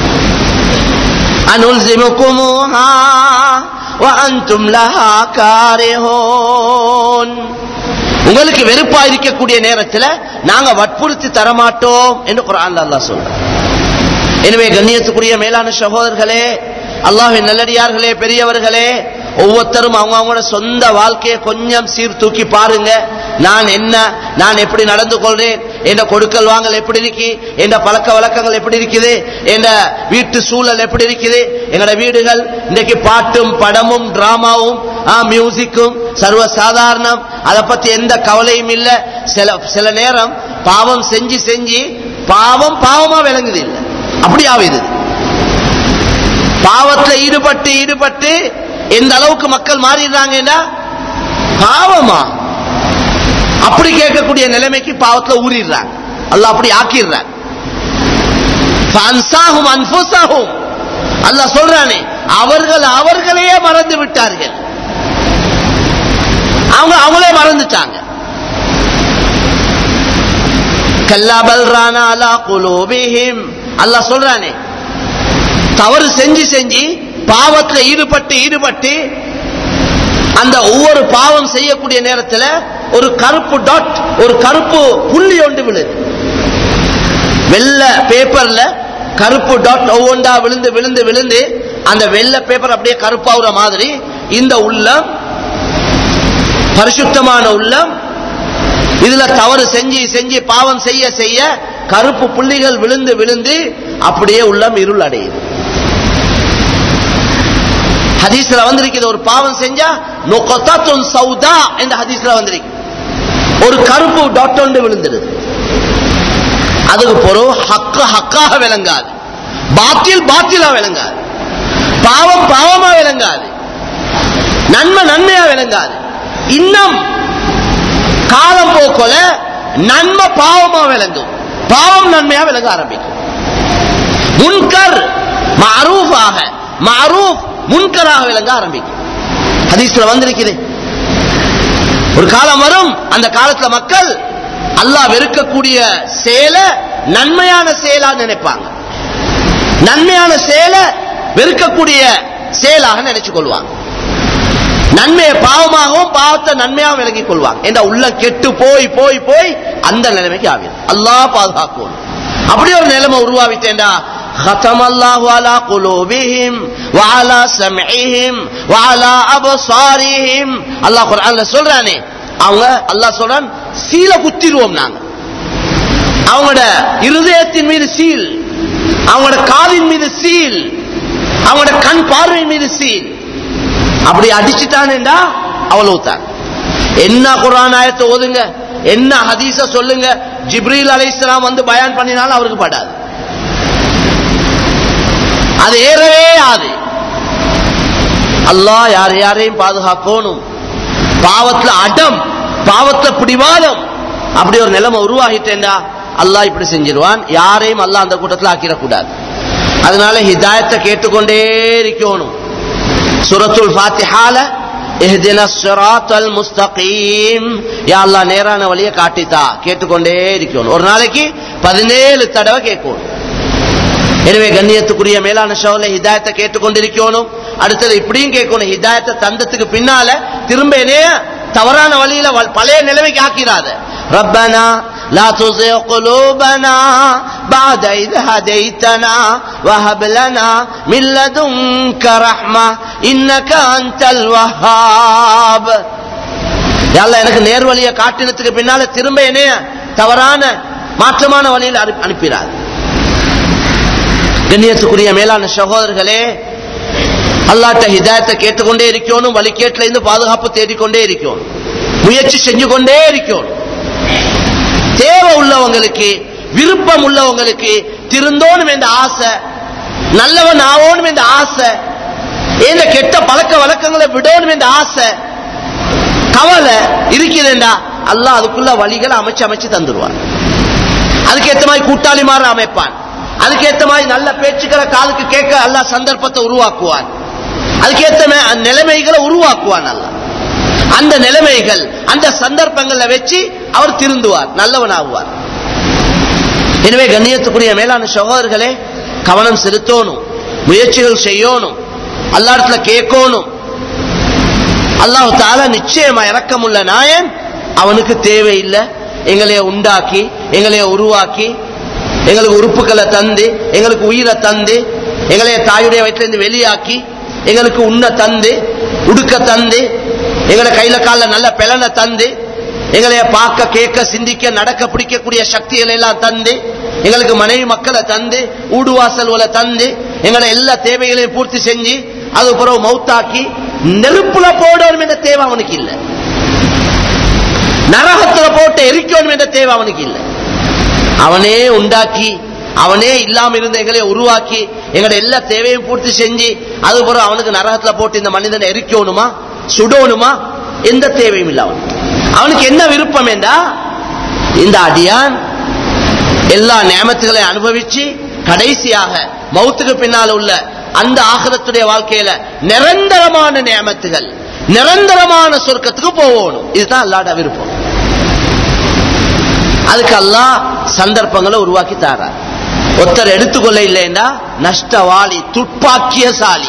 A: أنلزمكموها وأنتم لها كارهون உங்களுக்கு வெறுப்பா இருக்கக்கூடிய நேரத்தில் நாங்க வற்புறுத்தி தரமாட்டோம் என்று குரான் அல்லாஹ் சொல்றான் எனவே கண்ணியத்துக்குரிய மேலான சகோதரர்களே அல்லாஹின் நல்லடியார்களே பெரியவர்களே ஒவ்வொருத்தரும் அவங்க அவங்களோட சொந்த வாழ்க்கையை கொஞ்சம் சீர்தூக்கி பாருங்க நான் என்ன நான் எப்படி நடந்து கொள்றேன் என்ற கொடுக்கல் வாங்கல் எப்படி இருக்கு என்ற பழக்க வழக்கங்கள் எப்படி இருக்குது என்ற வீட்டு சூழல் எப்படி இருக்குது எங்களோட வீடுகள் இன்றைக்கு பாட்டும் படமும் டிராமாவும் மியூசிக்கும் சர்வ சாதாரணம் அதை பத்தி எந்த கவலையும் இல்ல சில சில நேரம் பாவம் செஞ்சு செஞ்சு பாவம் பாவமா விளங்குது இல்லை அப்படி ஆகுது பாவத்துல ஈடுபட்டு ஈடுபட்டு எந்த அளவுக்கு மக்கள் மாறிடுறாங்கன்னா பாவமா அப்படி கேட்கக்கூடிய நிலைமைக்கு பாவத்துல ஊறிடுறாங்க அல்லாஹ் அப்படி ஆக்கிடுறாங்க அன்புசாகும் அல்லாஹ் சொல்றானே அவர்கள் அவர்களையே மறந்து விட்டார்கள் அவங்க அவங்களே மறந்துட்டாங்க கல்லாபல் ரானா அலா குலூபிஹிம் அல்லாஹ் சொல்றானே தவறு செஞ்சு செஞ்சு பாவத்துல ஈடுபட்டு ஈடுபட்டு அந்த ஒவ்வொரு பாவம் செய்யக்கூடிய நேரத்தில் ஒரு கருப்பு டாட் ஒரு கருப்பு புள்ளி ஒன்று விழுது வெள்ளை பேப்பர்ல கருப்பு டாட் ஒவ்வொன்றா விழுந்து விழுந்து விழுந்து அந்த வெள்ளை பேப்பர் அப்படியே கருப்பாவுற மாதிரி இந்த உள்ளம் பரிசுத்தமான உள்ளம் இதுல தவறு செஞ்சு செஞ்சு பாவம் செய்ய செய்ய கருப்பு புள்ளிகள் விழுந்து விழுந்து அப்படியே உள்ளம் இருள் அடையுது ஹதீஸ்ல வந்திருக்குது ஒரு பாவம் செஞ்சா நுகத்தத்துன் சௌதா என்ற ஹதீஸ்ல வந்திருக்கு ஒரு கருப்பு டாட் ஒன்று விழுந்துடுது அதுக்கு பொருள் ஹக்கு ஹக்காக விளங்காது பாத்தில் பாத்திலா விளங்காது பாவம் பாவமா விளங்காது நன்மை நன்மையா விளங்காது இன்னும் காலம் போக்கொல நன்மை பாவமா விளங்கும் பாவம் நன்மையா விளங்க ஆரம்பிக்கும் முன்கர் மாரூஃபாக மாரூஃப் முன்கராக விளங்க ஆரம்பிக்கும் ஹதீஸ்ல வந்திருக்குது ஒரு காலம் வரும் அந்த காலத்துல மக்கள் அல்லாஹ் வெறுக்கக்கூடிய செயலை நன்மையான செயலா நினைப்பாங்க நன்மையான செயலை வெறுக்கக்கூடிய செயலாக நினைச்சு கொள்வாங்க நன்மையை பாவமாகவும் பாவத்தை நன்மையாகவும் விளங்கிக் கொள்வாங்க என்ற உள்ள கெட்டு போய் போய் போய் அந்த நிலைமைக்கு ஆகும் அல்லாஹ் பாதுகாக்கும் அப்படி ஒரு நிலைமை உருவாவிட்டேன்டா ختم الله على قلوبهم وعلى سمعهم وعلى ابصارهم அல்லாஹ் குர்ஆன்ல சொல்றானே அவங்க அல்லாஹ் சொல்றான் சீல குத்திடுவோம் நாங்க அவங்களோட இருதயத்தின் மீது சீல் அவங்களோட காலின் மீது சீல் அவங்களோட கண் பார்வை மீது சீல் அப்படி அடிச்சுட்டானேண்டா அவ்வளவுதான் என்ன குரான் ஆயத்தை ஓதுங்க என்ன ஹதீஸ சொல்லுங்க ஜிப்ரீல் அலைஹிஸ்ஸலாம் வந்து பயான் பண்ணினாலும் அவருக்கு படாது அது ஏறவே ஆது அல்லாஹ் யார் யாரையும் பாதுகாக்கணும் பாவத்துல அடம் பாவத்துல பிடிவாதம் அப்படி ஒரு நிலைமை உருவாகிட்டேன்டா அல்லாஹ் இப்படி செஞ்சிருவான் யாரையும் அல்லாஹ் அந்த கூட்டத்தில் ஆக்கிடக்கூடாது அதனால ஹிதாயத்தை கேட்டுக்கொண்டே இருக்கணும் சூரத்துல் ஃபாத்திஹால இஹ்தின ஸிராத்தல் முஸ்தகீம் யா அல்லாஹ் நேரான வழியை காட்டித்தா கேட்டுக்கொண்டே இருக்கணும் ஒரு நாளைக்கு பதினேழு தடவை கேட்கணும் எனவே கண்ணியத்துக்குரிய மேலான ஷோல ஹிதாயத்தை கேட்டுக்கொண்டிருக்கணும் அடுத்தது இப்படியும் கேட்கணும் ஹிதாயத்தை தந்தத்துக்கு பின்னால திரும்ப என்னைய தவறான வழியில வ- பழைய நிலைமைக்கு ஆக்கிறாத ரப்பனா لا تزغ قلوبنا بعد إذ هديتنا وهب لنا من لدنك رحمة إنك أنت الوهاب யா அல்லாஹ் எனக்கு நேர்வழியை காட்டினதுக்கு பின்னால திரும்ப என்னைய தவறான மாற்றமான வழியில் அனுப்பி- அனுப்பிடாது கண்ணியத்துக்குரிய மேலான சகோதரர்களே அல்லாட்ட ஹிதாயத்தை கேட்டுக்கொண்டே இருக்கணும் வழிகேட்டில இருந்து பாதுகாப்பு தேடிக்கொண்டே இருக்கணும் முயற்சி செஞ்சு கொண்டே இருக்கணும் தேவை உள்ளவங்களுக்கு விருப்பம் உள்ளவங்களுக்கு திருந்தோணும் என்ற ஆசை நல்லவன் ஆவோணும் என்ற ஆசை இந்த கெட்ட பழக்க வழக்கங்களை விடணும் என்ற ஆசை கவலை இருக்குதுண்டா அல்லாஹ் அதுக்குள்ள வழிகளை அமைச்சு அமைச்சு தந்துருவான் அதுக்கேத்த மாதிரி கூட்டாளி மாற அமைப்பான் அதுக்கேத்த மாதிரி நல்ல பேச்சுக்களை காதுக்கு கேட்க அல்லாஹ் சந்தர்ப்பத்தை உருவாக்குவான் அதுக்கேத்த மே- அந்த நிலைமைகளை உருவாக்குவான் அல்லாஹ் அந்த நிலைமைகள் அந்த சந்தர்ப்பங்களை வச்சு அவர் திருந்துவார் நல்லவன் ஆகுவார் எனவே கண்ணியத்துக்குரிய மேலான சகோதரர்களே கவனம் செலுத்தணும் முயற்சிகள் செய்யணும் அல்லாடத்துல கேட்கணும் அல்லாஹ் தால நிச்சயமா இரக்கமுள்ள நாயன் அவனுக்கு தேவையில்லை எங்களைய உண்டாக்கி எங்களைய உருவாக்கி எங்களுக்கு உறுப்புகளை தந்து எங்களுக்கு உயிரை தந்து எங்களைய தாயுடைய வயிற்றிலிருந்து வெளியாக்கி எங்களுக்கு உண்ண தந்து உடுக்க தந்து எங்களை கையில கால நல்ல பிளனை தந்து எங்களைய பார்க்க கேட்க சிந்திக்க நடக்க பிடிக்கக்கூடிய சக்திகளை எல்லாம் தந்து எங்களுக்கு மனைவி மக்களை தந்து ஊடுவாசல்களை தந்து எங்களை எல்லா தேவைகளையும் பூர்த்தி செஞ்சு அது பிறகு மௌத்தாக்கி நெருப்புல போடணும் என்ற தேவை அவனுக்கு இல்லை நரகத்துல போட்டு எரிக்கணும் என்ற தேவை அவனுக்கு இல்லை அவனே உண்டாக்கி அவனே இல்லாம இருந்த எங்களை உருவாக்கி எங்களோட எல்லா தேவையும் பூர்த்தி செஞ்சு அது பிறகு அவனுக்கு நரகத்துல போட்டு இந்த மனிதனை எரிக்கணுமா சுடணுமா எந்த தேவையும் இல்லை அவனுக்கு அவனுக்கு என்ன விருப்பம் என்றா இந்த அடியான் எல்லா நியமத்துகளை அனுபவிச்சு கடைசியாக மௌத்துக்கு பின்னால் உள்ள அந்த ஆகரத்துடைய வாழ்க்கையில நிரந்தரமான நியமத்துகள் நிரந்தரமான சொர்க்கத்துக்கு போகணும் இதுதான் அல்லாட விருப்பம் அதுக்கு அல்லாஹ் சந்தர்ப்பங்களை உருவாக்கி தாரார் ஒருத்தர் எடுத்துக்கொள்ள இல்லைன்னா நஷ்டவாளி துப்பாக்கியசாலி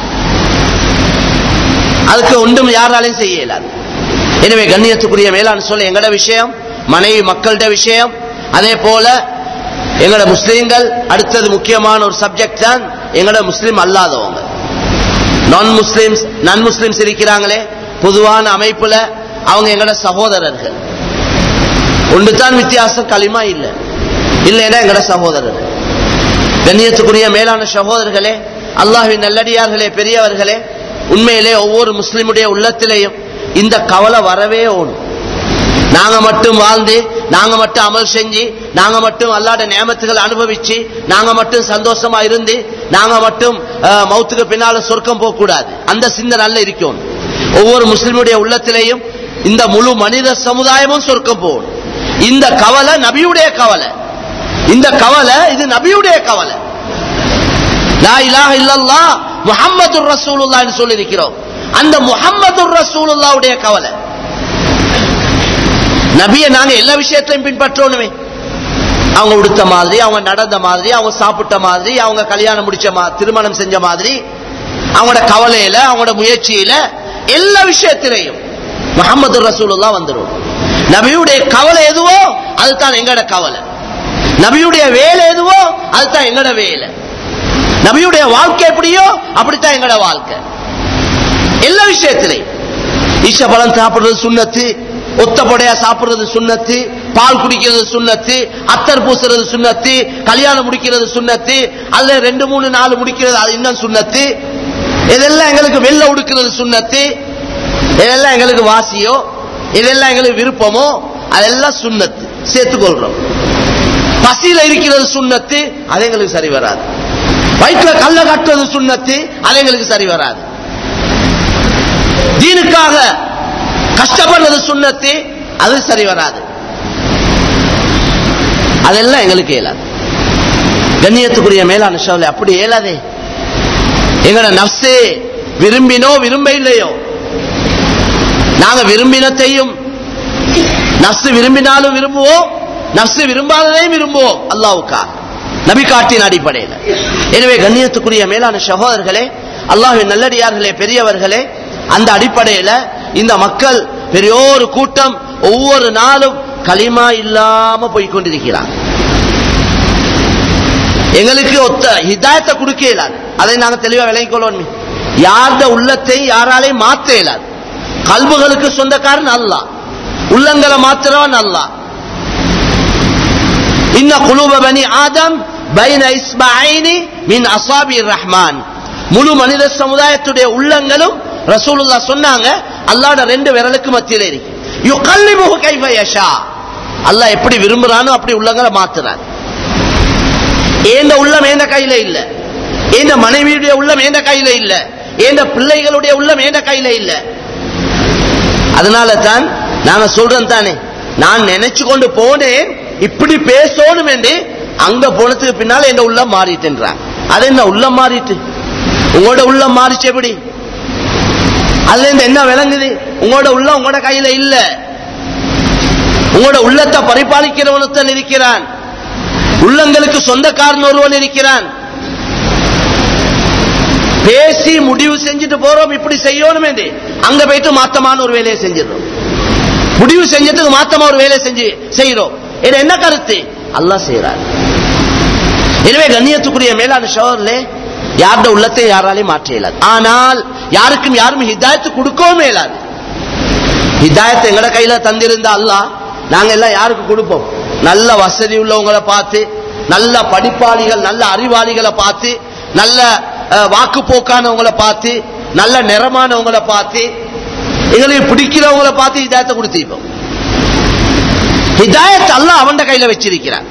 A: அதுக்கு ஒன்றும் யாராலையும் செய்ய இயலாது எனவே கண்ணியத்துக்குரிய மேலான சொல்ல எங்கட விஷயம் மனைவி மக்கள்கிட்ட விஷயம் அதே போல எங்கட முஸ்லீம்கள் அடுத்தது முக்கியமான ஒரு சப்ஜெக்ட் தான் எங்கட முஸ்லீம் அல்லாதவங்க நான் முஸ்லிம்ஸ் நான் முஸ்லிம்ஸ் இருக்கிறாங்களே பொதுவான அமைப்புல அவங்க எங்கட சகோதரர்கள் ஒன்று தான் வித்தியாசம் களிமா இல்ல இல்லைன்னா எங்கட சகோதரர்கள் கண்ணியத்துக்குரிய மேலான சகோதரர்களே அல்லாஹ்வின் நல்லடியார்களே பெரியவர்களே உண்மையிலே ஒவ்வொரு முஸ்லிமுடைய உள்ளத்திலேயும் இந்த கவலை வரவே ஓடும் நாங்க மட்டும் வாழ்ந்து நாங்க மட்டும் அமல் செஞ்சு நாங்க மட்டும் அல்லாட நியமத்துகளை அனுபவிச்சு நாங்க மட்டும் சந்தோஷமா இருந்து நாங்க மட்டும் அஹ், மௌத்துக்கு பின்னால சொர்க்கம் போக கூடாது அந்த சிந்தனை நல்ல இருக்கும் ஒவ்வொரு முஸ்லிமுடைய உள்ளத்திலேயும் இந்த முழு மனித சமுதாயமும் சொர்க்கம் போகணும் இந்த கவலை நபியுடைய கவலை இந்த கவலை இது நபியுடைய கவலை லா இலாஹ இல்லல்லாஹ் முஹம்மதுர் ரசூலுல்லாஹ்னு சொல்லி இருக்கிறோம் அந்த முஹம்மதுர் ரசூலுல்லாஹ்வுடைய கவலை நபியை நாங்க எல்லா விஷயத்திலையும் பின்பற்றணுமே அவங்க உடுத்த மாதிரி அவங்க நடந்த மாதிரி அவங்க சாப்பிட்ட மாதிரி அவங்க கல்யாணம் முடிச்ச மா திருமணம் செஞ்ச மாதிரி அவங்களோட கவலையில அவங்களோட முயற்சியில எல்லா விஷயத்திலையும் முகமது ரசூலுல்லா வந்துடும் நபியுடைய கவலை எதுவோ அதுதான் எங்கட கவலை நபியுடைய வேலை எதுவோ அதுதான் எங்கட வேலை நபியுடைய வாழ்க்கை எப்படியோ அப்படித்தான் எங்கட வாழ்க்கை எல்லா விஷயத்திலையும் ஈஷ பழம் சாப்பிடுறது சுண்ணத்து ஒத்தப்படையா சாப்பிடுறது சுண்ணத்து பால் குடிக்கிறது சுண்ணத்து அத்தர் பூசுறது சுண்ணத்து கல்யாணம் முடிக்கிறது சுண்ணத்து அதுல ரெண்டு மூணு நாலு முடிக்கிறது அது இன்னும் சுண்ணத்து இதெல்லாம் எங்களுக்கு வெள்ள உடுக்கிறது சுண்ணத்து இதெல்லாம் எங்களுக்கு வாசியோ இதெல்லாம் எங்களுக்கு விருப்பமோ அதெல்லாம் சுண்ணத்து சேர்த்துக்கொள்றோம் பசியில இருக்கிறது சுண்ணத்து அது எங்களுக்கு சரி வராது வயிற்றுல கல்ல கட்டுறது சுண்ணத்து அது எங்களுக்கு சரி வராது தீனுக்காக கஷ்டப்படுறது சுண்ணத்து அது சரி வராது அதெல்லாம் எங்களுக்கு இயலாது கண்ணியத்துக்குரிய மேலான ஷோல அப்படி இயலாதே எங்களோட நப்சே விரும்பினோ விரும்ப இல்லையோ நாங்க விரும்பினத்தையும் நப்சு விரும்பினாலும் விரும்புவோம் நப்சு விரும்பாததையும் விரும்புவோம் அல்லாவுக்கா நபி காட்டின் அடிப்படையில் எனவே கண்ணியத்துக்குரிய மேலான சகோதரர்களே அல்லாஹின் நல்லடியார்களே பெரியவர்களே அந்த அடிப்படையில இந்த மக்கள் பெரியோரு கூட்டம் ஒவ்வொரு நாளும் களிமா இல்லாம போய் கொண்டிருக்கிறாங்க எங்களுக்கு ஒத்த ஹிதாயத்தை கொடுக்க இயலாது அதை நாங்க தெளிவா விளங்கிக் கொள்ளணும் யார்த உள்ளத்தை யாராலையும் மாத்த இயலாது கல்புகளுக்கு சொந்தக்காரன் அல்லா உள்ளங்களை மாத்திரவன் அல்லா இன்ன குலூப பனி ஆதம் பைன இஸ்மாயினி மின் அசாபி ரஹ்மான் முழு மனித சமுதாயத்துடைய உள்ளங்களும் ரசூலுல்லா சொன்னாங்க அல்லாட ரெண்டு விரலுக்கு மத்தியில இருக்கு யுகல்லிமுஹு கைஃப யஷா அல்லாஹ் எப்படி விரும்புறானோ அப்படி உள்ளங்களை மாத்துறான் ஏந்த உள்ளம் ஏந்த கையில இல்ல ஏந்த மனைவியுடைய உள்ளம் ஏந்த கையில இல்ல ஏந்த பிள்ளைகளுடைய உள்ளம் ஏந்த கையில இல்ல அதனால தான் நாங்க சொல்றோம் தானே நான் நினைச்சு கொண்டு போனேன் இப்படி பேசணும் என்று அங்க போனதுக்கு பின்னால என் உள்ளம் மாறிட்டுன்றான் அது என்ன உள்ளம் மாறிட்டு உங்களோட உள்ளம் மாறிச்சு எப்படி அதுல இருந்து என்ன விளங்குது உங்களோட உள்ளம் உங்களோட கையில இல்ல உங்களோட உள்ளத்தை பரிபாலிக்கிறவனத்தன் இருக்கிறான் உள்ளங்களுக்கு சொந்தக்காரன் ஒருவன் இருக்கிறான் பேசி முடிவு செஞ்சுட்டு போறோம் இப்படி செய்யணும் என்று அங்க போயிட்டு மாத்தமான ஒரு வேலையை செஞ்சிடறோம் முடிவு செஞ்சதுக்கு மாத்தமா ஒரு வேலையை செஞ்சு செய்யறோம் இது என்ன கருத்து அல்லாஹ் செய்யறார் எனவே கண்ணியத்துக்குரிய மேலான ஷோர்ல யார்ட உள்ளத்தை யாராலையும் மாற்ற இயலாது ஆனால் யாருக்கும் யாரும் ஹிதாயத்து கொடுக்கவும் இயலாது ஹிதாயத்தை எங்கட கையில தந்திருந்த அல்லாஹ் நாங்க எல்லாம் யாருக்கு கொடுப்போம் நல்ல வசதி உள்ளவங்களை பார்த்து நல்ல படிப்பாளிகள் நல்ல அறிவாளிகளை பார்த்து நல்ல அஹ், வாக்குப்போக்கானவங்களை பார்த்து நல்ல நிறமானவங்களை பார்த்து எங்களுக்கு பிடிக்கிறவங்களை பார்த்து ஹிதாயத்தை கொடுத்திருப்போம் ஹிதாயத் அல்லாஹ் அவன்ட கையில வச்சிருக்கிறான்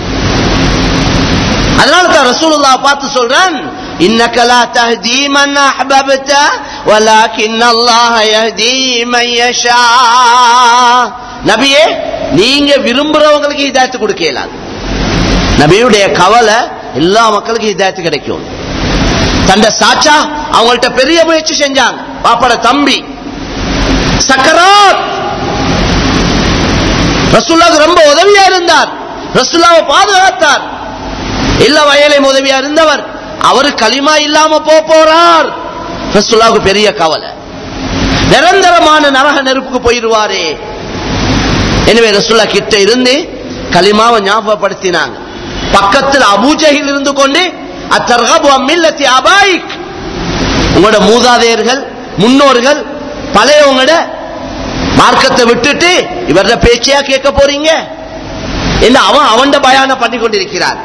A: அதனால தான் ரசூலுல்லாஹ் பார்த்து சொல்றான் இன்னக லா தஹ்தி மன் அஹ்பப்த வலாக்கின் அல்லாஹ் யஹ்தி மன் யஷா நபியே நீங்க விரும்புறவங்களுக்கு ஹிதாயத்து கொடுக்க இயலாது நபியுடைய கவலை எல்லா மக்களுக்கும் ஹிதாயத்து கிடைக்கும் தண்ட சாச்சா அவங்கள்ட்ட பெரிய முயற்சி செஞ்சாங்க பாப்பட தம்பி சக்கராத் ரசூல்லாவுக்கு ரொம்ப உதவியா இருந்தார் ரசூல்லாவை பாதுகாத்தார் எல்லா வயலையும் உதவியா இருந்தவர் அவரு களிமா இல்லாம போ போறார் ரசூல்லாவுக்கு பெரிய கவலை நிரந்தரமான நரக நெருப்புக்கு போயிருவாரே எனவே ரசூல்லா கிட்ட இருந்து களிமாவை ஞாபகப்படுத்தினாங்க பக்கத்தில் அபூஜகில் இருந்து கொண்டு அத்தர்கபு அம்மில்லத்தி அபாயிக் உங்களோட மூதாதையர்கள் முன்னோர்கள் பழையவங்களோட மார்க்கத்தை விட்டுட்டு இவர பேச்சையா கேட்க போறீங்க என்ன அவன் அவன் பயான பண்ணி கொண்டிருக்கிறார்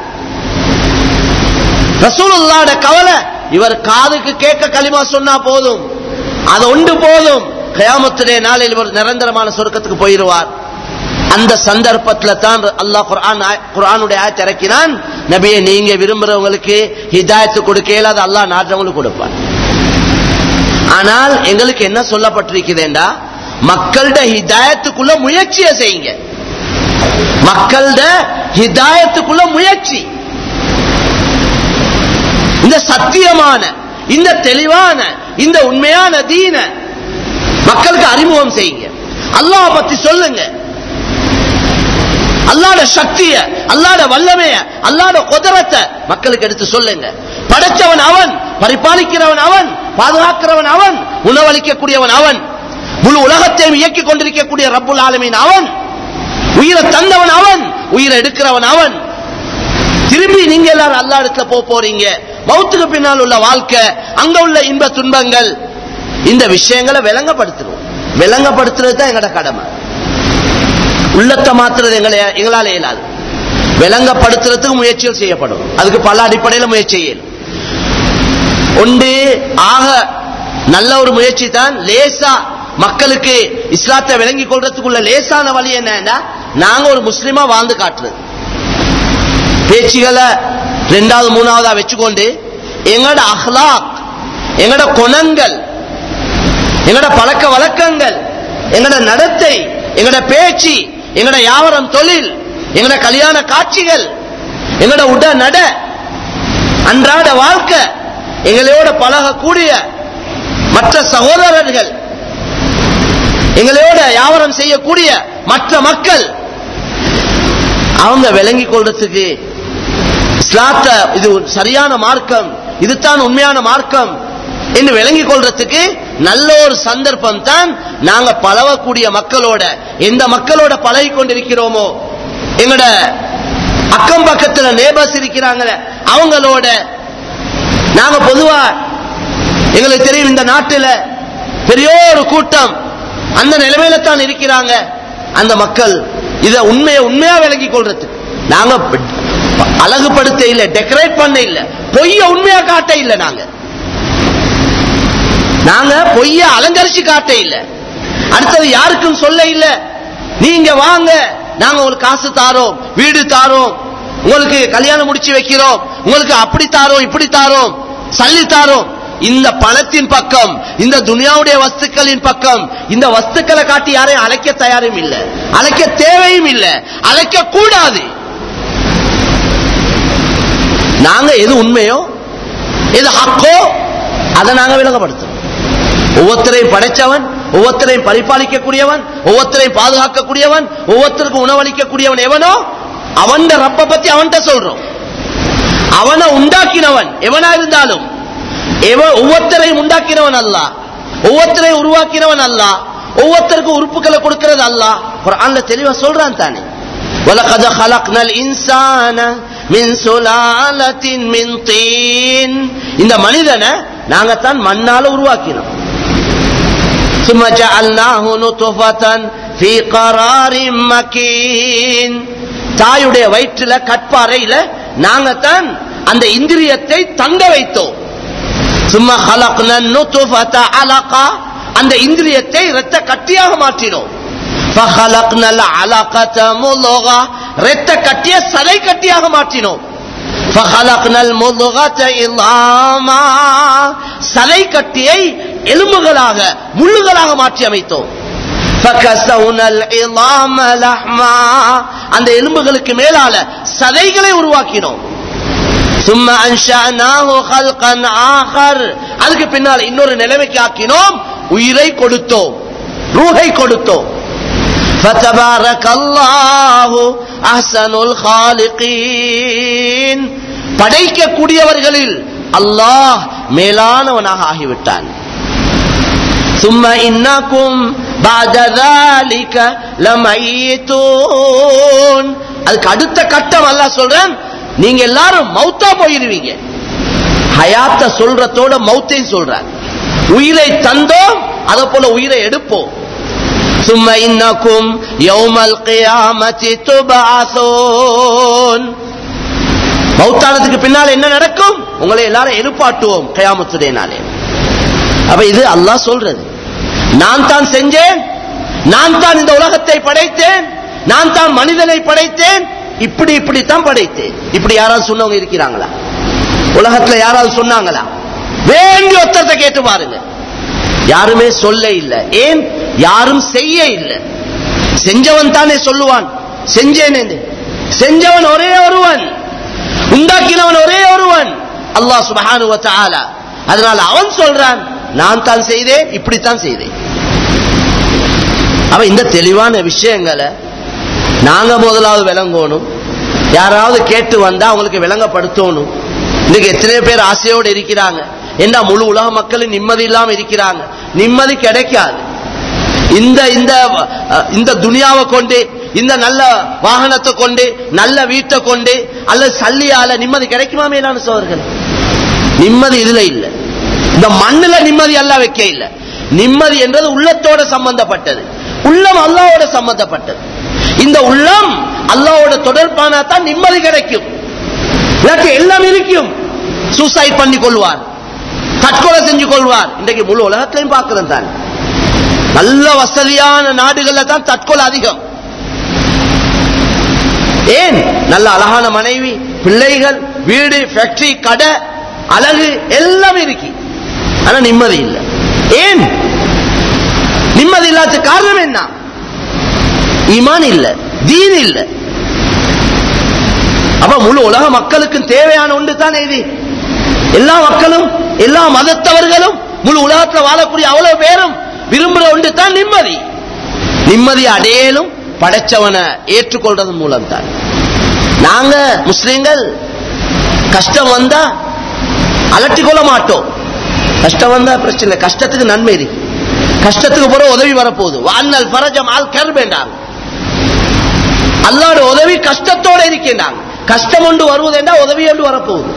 A: ரசூலுல்லாட கவலை இவர் காதுக்கு கேட்க களிமா சொன்னா போதும் அது ஒன்று போதும் கயாமத்துடைய நாளில் இவர் நிரந்தரமான சொர்க்கத்துக்கு போயிருவார் அந்த சந்தர்ப்பத்துல தான் அல்லாஹ் குர்ஆன் ஆய- குர்ஆனுடைய ஆயத்தை இறக்கினான் நபியை நீங்க விரும்புறவங்களுக்கு ஹிதாயத்து கொடுக்க இயலாத அல்லாஹ் நாட்டவங்களுக்கு கொடுப்பான் ஆனால் எங்களுக்கு என்ன சொல்லப்பட்டிருக்குதுண்டா மக்கள்ட ஹிதாயத்துக்குள்ள முயற்சியை செய்யுங்க மக்கள்ட ஹிதாயத்துக்குள்ள முயற்சி இந்த சத்தியமான இந்த தெளிவான இந்த உண்மையான தீன மக்களுக்கு அறிமுகம் செய்யுங்க அல்லாஹ் பத்தி சொல்லுங்க அல்லாட சக்திய அல்லாட வல்லமைய அல்லாட குதிரத்தை மக்களுக்கு எடுத்து சொல்லுங்க படைச்சவன் அவன் பரிபாலிக்கிறவன் அவன் பாதுகாக்கிறவன் அவன் உணவளிக்கக்கூடியவன் அவன் முழு உலகத்தையும் இயக்கிக் கொண்டிருக்கக்கூடிய ரப்புல் ஆலமீன் அவன் உயிரை தந்தவன் அவன் உயிரை எடுக்கிறவன் அவன் திரும்பி நீங்க எல்லாரும் அல்லா இடத்துல போக போறீங்க மௌத்துக்கு பின்னால் உள்ள வாழ்க்கை அங்க உள்ள இன்ப துன்பங்கள் இந்த விஷயங்களை விளங்கப்படுத்துறோம் விளங்கப்படுத்துறது தான் எங்களோட கடமை உள்ளத்தை மாத்துறது எங்களை எங்களால இயலாது விளங்கப்படுத்துறதுக்கு முயற்சிகள் செய்யப்படும் அதுக்கு பல அடிப்படையில் முயற்சி செய்யணும் ஒன்று ஆக நல்ல ஒரு முயற்சி தான் லேசா மக்களுக்கு இஸ்லாத்தை விளங்கிக் கொள்றதுக்குள்ள லேசான வழி என்னன்னா நாங்க ஒரு முஸ்லிமா வாழ்ந்து காட்டுறது பேச்சுகளை ரெண்டாவது மூணாவதா வச்சுக்கொண்டு எங்களோட அஹ்லாக் எங்களோட குணங்கள் எங்களோட பழக்க வழக்கங்கள் எங்களோட நடத்தை எங்களோட பேச்சு எங்களோட வியாபாரம் தொழில்
B: எங்கட கல்யாண காட்சிகள் எங்கட உட நட அன்றாட வாழ்க்கை எங்களோட பழகக்கூடிய மற்ற சகோதரர்கள் எங்களோட வியாபாரம் செய்யக்கூடிய மற்ற மக்கள் அவங்க விளங்கிக் கொள்றதுக்கு இஸ்லாத்த இது ஒரு சரியான மார்க்கம் இதுதான் உண்மையான மார்க்கம் என்று விளங்கிக் கொள்றதுக்கு நல்ல ஒரு சந்தர்ப்பம் தான் நாங்க பழகக்கூடிய மக்களோட எந்த மக்களோட பழகி கொண்டிருக்கிறோமோ எங்கட அக்கம் பக்கத்துல நேபர்ஸ் இருக்கிறாங்களே அவங்களோட நாங்க பொதுவா எங்களுக்கு தெரியும் இந்த நாட்டுல பெரிய ஒரு கூட்டம் அந்த நிலைமையில தான் இருக்கிறாங்க அந்த மக்கள் இத உண்மையை உண்மையா விளங்கி கொள்றது நாங்க அழகுபடுத்த இல்ல டெக்கரேட் பண்ண இல்ல பொய்ய உண்மையா காட்ட இல்ல நாங்க நாங்க பொய்ய அலங்கரிச்சு காட்ட இல்ல அடுத்தது யாருக்கும் சொல்ல இல்ல நீங்க வாங்க நாங்க உங்களுக்கு காசு தாரோம் வீடு தாரோம் உங்களுக்கு கல்யாணம் முடிச்சு வைக்கிறோம் உங்களுக்கு அப்படி தாரோம் இப்படி தாரோம் சல்லி தாரோம் இந்த பணத்தின் பக்கம் இந்த துனியாவுடைய வஸ்துக்களின் பக்கம் இந்த வஸ்துக்களை காட்டி யாரையும் அழைக்க தயாரும் இல்ல அழைக்க தேவையும் இல்ல அழைக்க கூடாது நாங்க எது உண்மையோ எது ஹக்கோ அதை நாங்க விளங்கப்படுத்துறோம் ஒவ்வொருத்தரையும் படைச்சவன் ஒவ்வொருத்தரையும் பரிபாலிக்கக்கூடியவன் ஒவ்வொருத்தரையும் பாதுகாக்கக்கூடியவன் ஒவ்வொருத்தருக்கும் உணவளிக்கக்கூடியவன் எவனோ அவன் ரப்ப பத்தி அவன்கிட்ட சொல்றோம் அவனை உண்டாக்கினவன் எவனா இருந்தாலும் எவன் ஒவ்வொருத்தரையும் உண்டாக்கினவன் அல்ல ஒவ்வொருத்தரையும் உருவாக்கினவன் அல்ல ஒவ்வொருத்தருக்கும் உறுப்புகளை கொடுக்கிறது அல்ல குரான்ல தெளிவா சொல்றான் தானே وَلَقَدْ خَلَقْنَا الْإِنسَانَ مِنْ سُلَالَةٍ مِنْ طِينٍ இந்த மனிதனை நாங்க தான் மண்ணால உருவாக்கினோம் ثم جعلناه نطفة في قرار مكين தாயுடைய வயிற்றுல கற்பாறையில நாங்க தான் அந்த இந்திரியத்தை தங்க வைத்தோம் சும்மா خلقنا النطفة علقة அந்த இந்திரியத்தை இரத்த கட்டியாக மாற்றினோம் فخلقنا العلقة مضغة இரத்த கட்டிய சதை கட்டியாக மாற்றினோம் فخلقنا المضغة عظاما சதை கட்டியை எலும்புகளாக முள்ளுகளாக மாற்றி அமைத்தோம் فكسونا العظام لحما அந்த எலும்புகளுக்கு மேலால சதைகளை உருவாக்கினோம் ثم انشأناه خلقا آخر அதுக்கு பின்னால் இன்னொரு நிலைமைக்கு ஆக்கினோம் உயிரை கொடுத்தோம் ரூஹை கொடுத்தோம் فتبارك الله احسن الخالقين படைக்கக்கூடியவர்களில் அல்லாஹ் மேலானவனாக ஆகிவிட்டான் ثم إنكم بعد ذلك لميتون அதுக்கு அடுத்த கட்டம் அல்லாஹ் சொல்றான் நீங்க எல்லாரும் மௌத்தா போயிருவீங்க ஹயாத்த சொல்றதோட மௌத்தையும் சொல்றார் உயிரை தந்தோம் அதை போல உயிரை எடுப்போம் ثم إنكم يوم القيامة تبعثون மௌத்தானதுக்கு பின்னால் என்ன நடக்கும் உங்களை எல்லாரும் எழுப்பாட்டுவோம் கயாமத்துடைய நாளே அப்ப இது அல்லாஹ் சொல்றது நான் தான் செஞ்சேன் நான் தான் இந்த உலகத்தை படைத்தேன் நான் தான் மனிதனை படைத்தேன் இப்படி இப்படித்தான் படைத்தேன் இப்படி யாராவது சொன்னவங்க இருக்கிறாங்களா உலகத்துல யாராவது சொன்னாங்களா வேண்டிய ஒத்தத்தை கேட்டு பாருங்க யாருமே சொல்ல இல்ல ஏன் யாரும் செய்ய இல்ல செஞ்சவன் தானே சொல்லுவான் செஞ்சேன் என்று. செஞ்சவன் ஒரே ஒருவன் உண்டாக்கினவன் ஒரே ஒருவன் அல்லாஹ் சுபஹானு வ தஆலா அதனால அவன் சொல்றான் நான் தான் செய்தேன் இப்படித்தான் செய்தேன் அவன் இந்த தெளிவான விஷயங்களை நாங்க முதலாவது விளங்கணும் யாராவது கேட்டு வந்தா அவங்களுக்கு விளங்கப்படுத்தணும் இன்னைக்கு எத்தனை பேர் ஆசையோடு இருக்கிறாங்க என்ன முழு உலக மக்களும் நிம்மதி இல்லாம இருக்கிறாங்க நிம்மதி கிடைக்காது இந்த இந்த அஹ், இந்த துனியாவை கொண்டு இந்த நல்ல வாகனத்தை கொண்டு நல்ல வீட்டை கொண்டு அல்லது சல்லியால நிம்மதி கிடைக்குமா மேலான சோழர்கள் நிம்மதி இதுல இல்ல இந்த மண்ணுல நிம்மதி அல்ல வைக்க இல்ல நிம்மதி என்றது உள்ளத்தோட சம்பந்தப்பட்டது உள்ளம் அல்லாவோட சம்பந்தப்பட்டது இந்த உள்ளம் அல்லாவோட தொடர்பானா தான் நிம்மதி கிடைக்கும் இல்லாட்டி எல்லாம் இருக்கும் சூசைட் பண்ணி கொள்வார் தற்கொலை செஞ்சு கொள்வார் இன்றைக்கு முழு உலகத்திலையும் பார்க்கிறேன் தான் நல்ல வசதியான நாடுகள்ல தான் தற்கொலை அதிகம் ஏன் நல்ல அழகான மனைவி பிள்ளைகள் வீடு ஃபேக்டரி கடை அழகு எல்லாம் இருக்கு ஆனா நிம்மதி இல்லை ஏன் நிம்மதி இல்லாத காரணம் என்ன ஈமான் இல்ல தீன் இல்ல அப்ப முழு உலக மக்களுக்கும் தேவையான ஒன்று தானே இது எல்லா மக்களும் எல்லா மதத்தவர்களும் முழு உலகத்துல வாழக்கூடிய அவ்வளவு பேரும் விரும்புற ஒன்று தான் நிம்மதி நிம்மதி அடையலும் படைச்சவனை ஏற்றுக்கொள்றது மூலம் தான் நாங்க முஸ்லிம்கள் கஷ்டம் வந்தா அலட்டி கொள்ள மாட்டோம் கஷ்டம் வந்தா பிரச்சனை இல்லை கஷ்டத்துக்கு நன்மை இருக்கு கஷ்டத்துக்கு போற உதவி வரப்போகுது வான்னல் பரஜம் ஆள் கருவேண்டாங்க அல்லாட உதவி கஷ்டத்தோட இருக்கின்றாங்க கஷ்டம் ஒன்று வருவதென்றா உதவி ஒன்று வரப்போகுது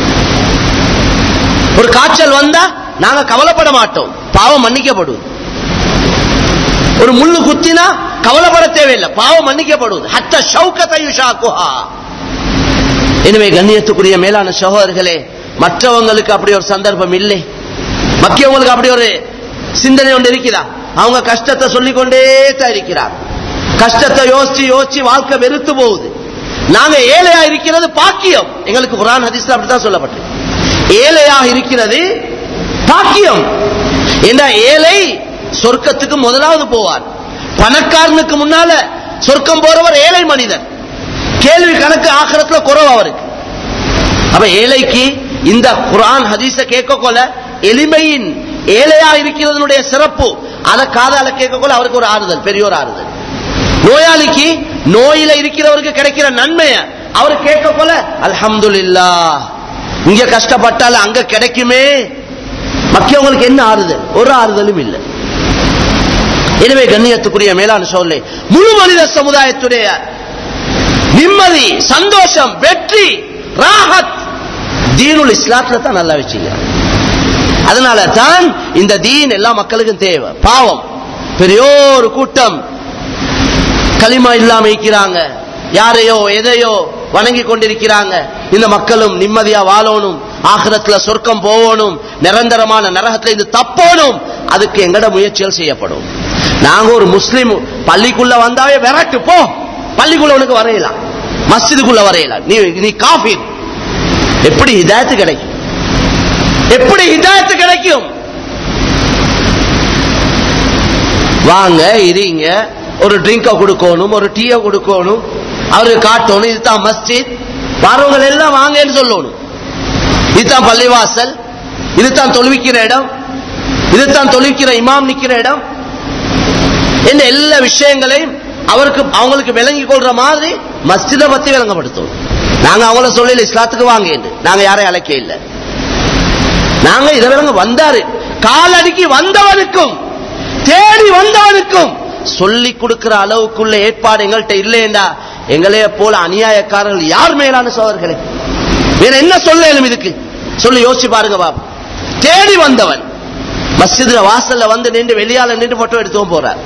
B: ஒரு காய்ச்சல் வந்தா நாங்க கவலைப்பட மாட்டோம் பாவம் மன்னிக்கப்படுவது ஒரு முள்ளு குத்தினா கவலைப்பட தேவையில்லை பாவம் மன்னிக்கப்படுவது ஹத்த ஷௌகத்தை யுஷாக்குஹா எனவே கண்ணியத்துக்குரிய மேலான சகோதரர்களே மற்றவங்களுக்கு அப்படி ஒரு சந்தர்ப்பம் இல்லை மக்கியவங்களுக்கு அப்படி ஒரு சிந்தனை ஒன்று இருக்குதா அவங்க கஷ்டத்தை சொல்லிக்கொண்டே தான் இருக்கிறார் கஷ்டத்தை யோசிச்சு யோசிச்சு வாழ்க்கை வெறுத்து போகுது நாங்க ஏழையா இருக்கிறது பாக்கியம் எங்களுக்கு குரான் ஹதீஸ்ல அப்படித்தான் சொல்லப்பட்டிருக்கு ஏழையாக இருக்கிறது பாக்கியம் என்ற ஏழை சொர்க்கத்துக்கு முதலாவது போவார் பணக்காரனுக்கு முன்னால சொர்க்கம் போறவர் ஏழை மனிதன் கேள்வி கணக்கு ஆக்கிரத்துல குறவு அவருக்கு அப்ப ஏழைக்கு இந்த குரான் ஹதீஸ கேட்க கொள்ள எளிமையின் ஏழையா இருக்கிறதனுடைய சிறப்பு அதை காதால கேட்க கொள்ள அவருக்கு ஒரு ஆறுதல் பெரிய ஒரு ஆறுதல் நோயாளிக்கு நோயில இருக்கிறவருக்கு கிடைக்கிற நன்மைய அவர் கேட்க போல அல்ஹம்துலில்லா இங்க கஷ்டப்பட்டால அங்க கிடைக்குமே மக்கியவங்களுக்கு என்ன ஆறுதல் ஒரு ஆறுதலும் இல்லை எனவே கண்ணியத்துக்குரிய மேலான சொல்லை முழு மனித சமுதாயத்துடைய நிம்மதி சந்தோஷம் வெற்றி ராஹத் தீனுல் இஸ்லாத்துல தான் நல்லா வச்சுங்க அதனால தான் இந்த தீன் எல்லா மக்களுக்கும் தேவை பாவம் பெரியோரு கூட்டம் களிமா இல்லாம இருக்கிறாங்க யாரையோ எதையோ வணங்கி கொண்டிருக்கிறாங்க இந்த மக்களும் நிம்மதியா வாழணும் ஆகிரத்துல சொர்க்கம் போகணும் நிரந்தரமான நரகத்துல இருந்து தப்போணும் அதுக்கு எங்கட முயற்சிகள் செய்யப்படும் நாங்க ஒரு முஸ்லிம் பள்ளிக்குள்ள வந்தாவே விரட்டு போ பள்ளிக்குள்ள உனக்கு வரையலாம் மஸ்ஜிதுக்குள்ள வரையலாம் நீ நீ காஃபி எப்படி ஹிதாயத்து கிடைக்கும் எப்படி ஹிதாயத்து கிடைக்கும் வாங்க இருங்க ஒரு ட்ரிங்க கொடுக்கணும் ஒரு டீயை கொடுக்கணும் அவருக்கு காட்டணும் இதுதான் மஸ்ஜித் வரவங்க எல்லாம் வாங்கன்னு சொல்லணும் இதுதான் பள்ளிவாசல் இதுதான் தொழுவிக்கிற இடம் இதுதான் தொழுவிக்கிற இமாம் நிக்கிற இடம் இந்த எல்லா விஷயங்களையும் அவருக்கு அவங்களுக்கு விளங்கி கொள்ற மாதிரி மஸ்ஜிதை பத்தி விளங்கப்படுத்தும் நாங்க அவங்கள சொல்லல இஸ்லாத்துக்கு வாங்க என்று நாங்க யாரையும் அழைக்க இல்லை நாங்க இதை விளங்க வந்தாரு காலடிக்கு வந்தவனுக்கும் தேடி வந்தவனுக்கும் சொல்லி கொடுக்கிற அளவுக்குள்ள ஏற்பாடு எங்கள்கிட்ட இல்லையண்டா எங்களைய போல அநியாயக்காரர்கள் யார் மேலான சோதர்களே வேற என்ன சொல்லலும் இதுக்கு சொல்லி யோசிச்சு பாருங்க பாபு தேடி வந்தவன் மஸ்ஜிதுல வாசல்ல வந்து நின்று வெளியால நின்று போட்டோ எடுத்துவும் போறார்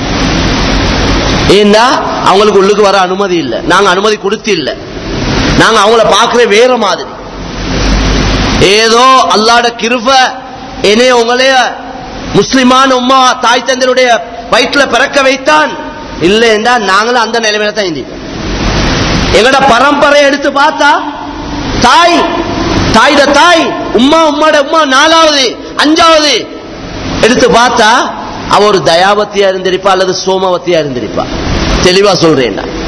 B: ஏன்னா அவங்களுக்கு உள்ளுக்கு வர அனுமதி இல்லை நாங்க அனுமதி கொடுத்து இல்லை நாங்க அவங்கள பார்க்கிற வேற மாதிரி ஏதோ அல்லாட கிருப என்னைய உங்களைய முஸ்லிமான உம்மா தாய் தந்தருடைய வயிற்றுல பிறக்க வைத்தான் இல்லை என்றா நாங்களும் அந்த நிலைமையில தான் இருந்தோம் எங்கட பரம்பரை எடுத்து பார்த்தா தாய் தாயிட தாய் உம்மா உம்மாட உம்மா நாலாவது அஞ்சாவது எடுத்து பார்த்தா அவ ஒரு தயாவத்தியா இருந்திருப்பா அல்லது சோமவத்தியா இருந்திருப்பா தெளிவா சொல்றேன் நான்.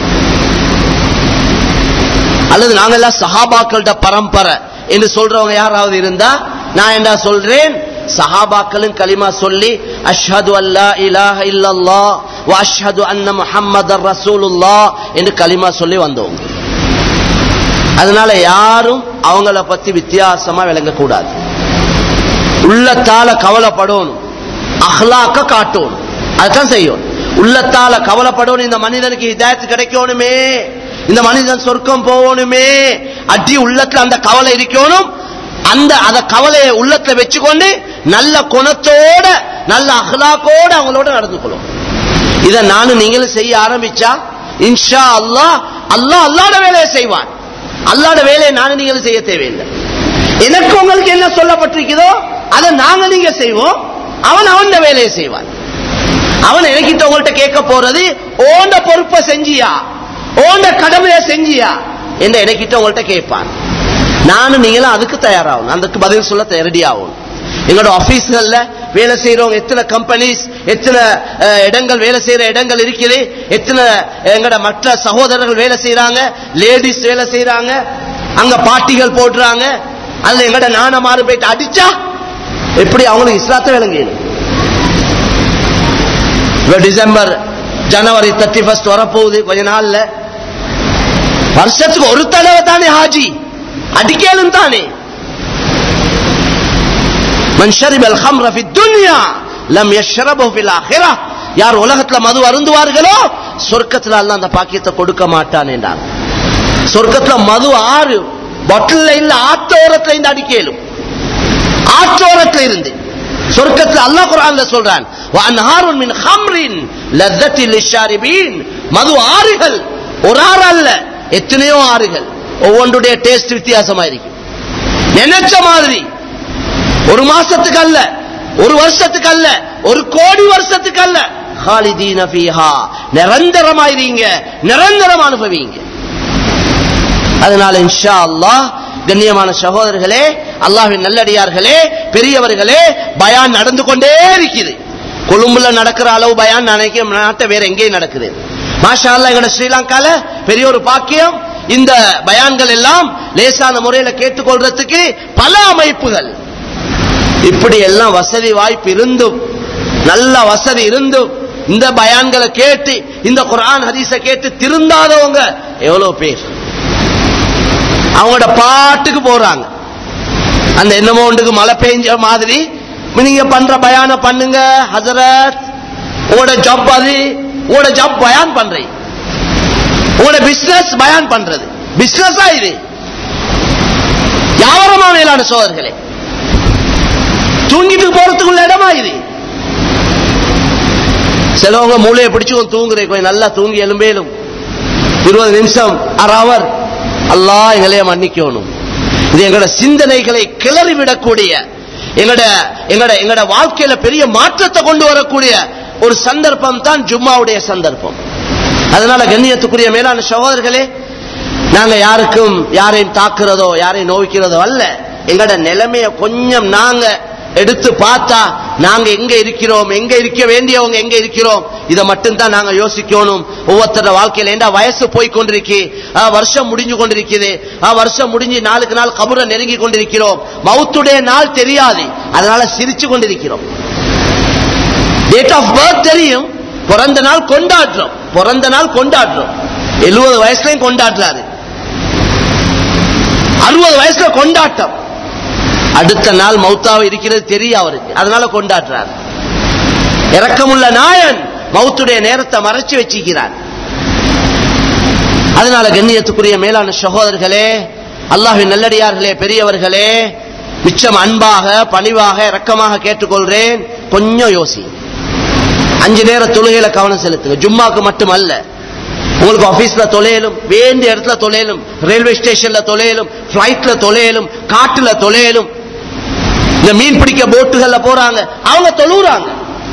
B: அல்லது நாங்கெல்லாம் சஹாபாக்கள்ட பரம்பரை என்று சொல்றவங்க யாராவது இருந்தா நான் என்ன சொல்றேன் சஹாபாக்களும் கலிமா சொல்லி அஷ்ஹது அல்லா இலாஹ இல்லல்லாஹ் வ அஷ்ஹது அன்ன முஹம்மதர் ரசூலுல்லாஹ் என்று கலிமா சொல்லி வந்தவங்க அதனால யாரும் அவங்கள பத்தி வித்தியாசமா விளங்க கூடாது உள்ளத்தால கவலைப்படணும் அஹ்லாக்க காட்டணும் அதுதான் செய்யணும் உள்ளத்தால கவலைப்படணும் இந்த மனிதனுக்கு இதாயத்து கிடைக்கணுமே இந்த மனிதன் சொர்க்கம் போகணுமே அடி உள்ளத்துல அந்த கவலை இருக்கணும் அந்த அத கவலையை உள்ளத்துல வச்சுக்கொண்டு நல்ல குணத்தோட நல்ல அஹ்லாக்கோட அவங்களோட நடந்து கொள்ளும் இதை நானும் நீங்களும் செய்ய ஆரம்பிச்சா இன்ஷா அல்லாஹ் அல்லாஹ் அல்லாட வேலையை செய்வான் அல்லாட வேலையை நானும் நீங்களும் செய்ய தேவையில்லை எனக்கு உங்களுக்கு என்ன சொல்லப்பட்டிருக்குதோ அதை நாங்க நீங்க செய்வோம் அவன் அவன் வேலையை செய்வான் அவன் எனக்கிட்ட உங்கள்கிட்ட கேட்க போறது ஓண்ட பொறுப்பை செஞ்சியா ஓண்ட கடமையை செஞ்சியா என்ற எனக்கிட்ட உங்கள்கிட்ட கேட்பான் நானும் நீங்களும் அதுக்கு தயாராகணும் அதுக்கு பதில் சொல்ல ரெடி ஆகணும் எங்களோட ஆபீஸ்கள்ல வேலை செய்யறவங்க எத்தனை கம்பெனிஸ் எத்தனை அஹ், இடங்கள் வேலை செய்யற இடங்கள் இருக்குது எத்தனை எங்கட மற்ற சகோதரர்கள் வேலை செய்யறாங்க லேடிஸ் வேலை செய்யறாங்க அங்க பாட்டிகள் போடுறாங்க அதுல எங்கட நாண மாறு போயிட்டு அடிச்சா எப்படி அவங்களுக்கு இஸ்லாத்தை விளங்கிடும் இப்ப டிசம்பர் ஜனவரி தேர்ட்டி ஃபர்ஸ்ட் வரப்போகுது கொஞ்ச நாள்ல வருஷத்துக்கு ஒரு தடவை தானே ஹாஜி அடிக்கலும் தானே மன் ஷரிபல் ஹம்ர ஃபி துன்யா லம் யஷ்ரபு ஃபில் ஆখিরাহ யார் உலகத்துல மது அருந்துவார்களோ சொர்க்கத்துல அல்லாஹ் அந்த பாக்கியத்தை கொடுக்க மாட்டான் என்றார் சொர்க்கத்துல மது ஆறு பாட்டில்ல இல்ல ஆத்தோரத்துல இருந்து அடிக்கலும் ஆற்றோரத்துல இருந்து சொர்க்கத்துல அல்லாஹ் குர்ஆன்ல சொல்றான் வஅன்ஹாருன் மின் ஹம்ரின் லzzati லிஷாரிபீன் மது ஆறுகள் ஒரு ஆறு அல்ல எத்தனையோ ஆறுகள் ஒவ்வொன்றுடைய டேஸ்ட் வித்தியாசமா இருக்கும் நினைச்ச மாதிரி ஒரு மாசத்துக்கு அல்ல ஒரு வருஷத்துக்கு அல்ல ஒரு கோடி வருஷத்துக்கு அல்ல ஹாலிதீன ஃபீஹா நிரந்தரமாயிருங்க நிரந்தரம் அனுபவிங்க அதனால இன்ஷா அல்லாஹ் கண்ணியமான சகோதரர்களே அல்லாஹ்வின் நல்லடியார்களே பெரியவர்களே பயான் நடந்து கொண்டே இருக்குது கொழும்புல நடக்கிற அளவு பயான் நினைக்க நாட்டை வேற எங்கேயும் நடக்குது மாஷா அல்லாஹ் எங்கட ஸ்ரீலங்கால பெரிய ஒரு பாக்கியம் இந்த பயான்கள் எல்லாம் லேசான முறையில கேட்டுக்கொள்றதுக்கு பல அமைப்புகள் இப்படி எல்லாம் வசதி வாய்ப்பு இருந்தும் நல்ல வசதி இருந்தும் இந்த பயான்களை கேட்டு இந்த குர்ஆன் ஹதீஸ கேட்டு திருந்தாதவங்க எவ்வளவு பேர் அவங்களோட பாட்டுக்கு போறாங்க அந்த என்னமோ ஒன்றுக்கு மழை பெஞ்ச மாதிரி நீங்க பண்ற பயான பண்ணுங்க ஹசரத் உங்களோட ஜப் அது உங்களோட ஜப் பயான் பண்றீங்க உங்களோட பிசினஸ் பயான் பண்றது பிசினஸா இது வியாபாரமா மேலான சோதர்களே தூங்கிட்டு போறதுக்குள்ள இடமா இது சிலவங்க மூளையை பிடிச்சு கொஞ்சம் தூங்குறேன் கொஞ்சம் நல்லா தூங்கி எலும்பேலும் இருபது நிமிஷம் அரை அவர் அல்லாஹ் எங்களைய மன்னிக்கணும் இது எங்களோட சிந்தனைகளை கிளறி விடக்கூடிய எங்கட எங்கட எங்கட வாழ்க்கையில பெரிய மாற்றத்தை கொண்டு வரக்கூடிய ஒரு சந்தர்ப்பம் தான் ஜும்மாவுடைய சந்தர்ப்பம் அதனால கண்ணியத்துக்குரிய மேலான சகோதரர்களே நாங்க யாருக்கும் யாரையும் தாக்குறதோ யாரையும் நோய்க்கிறதோ அல்ல எங்கட நிலைமைய கொஞ்சம் நாங்க எடுத்து பார்த்தா நாங்க எங்க இருக்கிறோம் எங்க இருக்க வேண்டியவங்க எங்க இருக்கிறோம் இதை மட்டும்தான் நாங்க யோசிக்கணும் ஒவ்வொருத்தர வாழ்க்கையில ஏண்டா வயசு போய் கொண்டிருக்கு ஆ, வருஷம் முடிஞ்சு கொண்டிருக்குது ஆ, வருஷம் முடிஞ்சு நாளுக்கு நாள் கபுர நெருங்கி கொண்டிருக்கிறோம் மவுத்துடைய நாள் தெரியாது அதனால சிரிச்சு கொண்டிருக்கிறோம் டேட் ஆஃப் பர்த் தெரியும் பிறந்த நாள் கொண்டாடுறோம் பிறந்த நாள் கொண்டாடுறோம் எழுபது வயசுலயும் கொண்டாடுறாரு அறுபது வயசுல கொண்டாட்டம் அடுத்த நாள் மௌத்தாவை இருக்கிறது தெரியும் அவருக்கு அதனால கொண்டாடுறார் இரக்கமுள்ள நாயன் மௌத்துடைய நேரத்தை மறைச்சு வச்சிக்கிறார் அதனால கண்ணியத்துக்குரிய மேலான சகோதரர்களே அல்லாஹ்வின் நல்லடியார்களே பெரியவர்களே மிச்சம் அன்பாக பணிவாக இரக்கமாக கேட்டுக்கொள்றேன் கொஞ்சம் யோசி அஞ்சு நேர தொழுகையில கவனம் செலுத்துங்க ஜும்மாக்கு மட்டுமல்ல உங்களுக்கு ஆபீஸ்ல தொலையலும் வேண்டிய இடத்துல தொலையலும் ரயில்வே ஸ்டேஷன்ல தொலையலும் பிளைட்ல தொலையலும் காட்டுல தொலையலும் இந்த மீன் பிடிக்க போட்டுகள்ல போறாங்க அவங்க தொழுறாங்க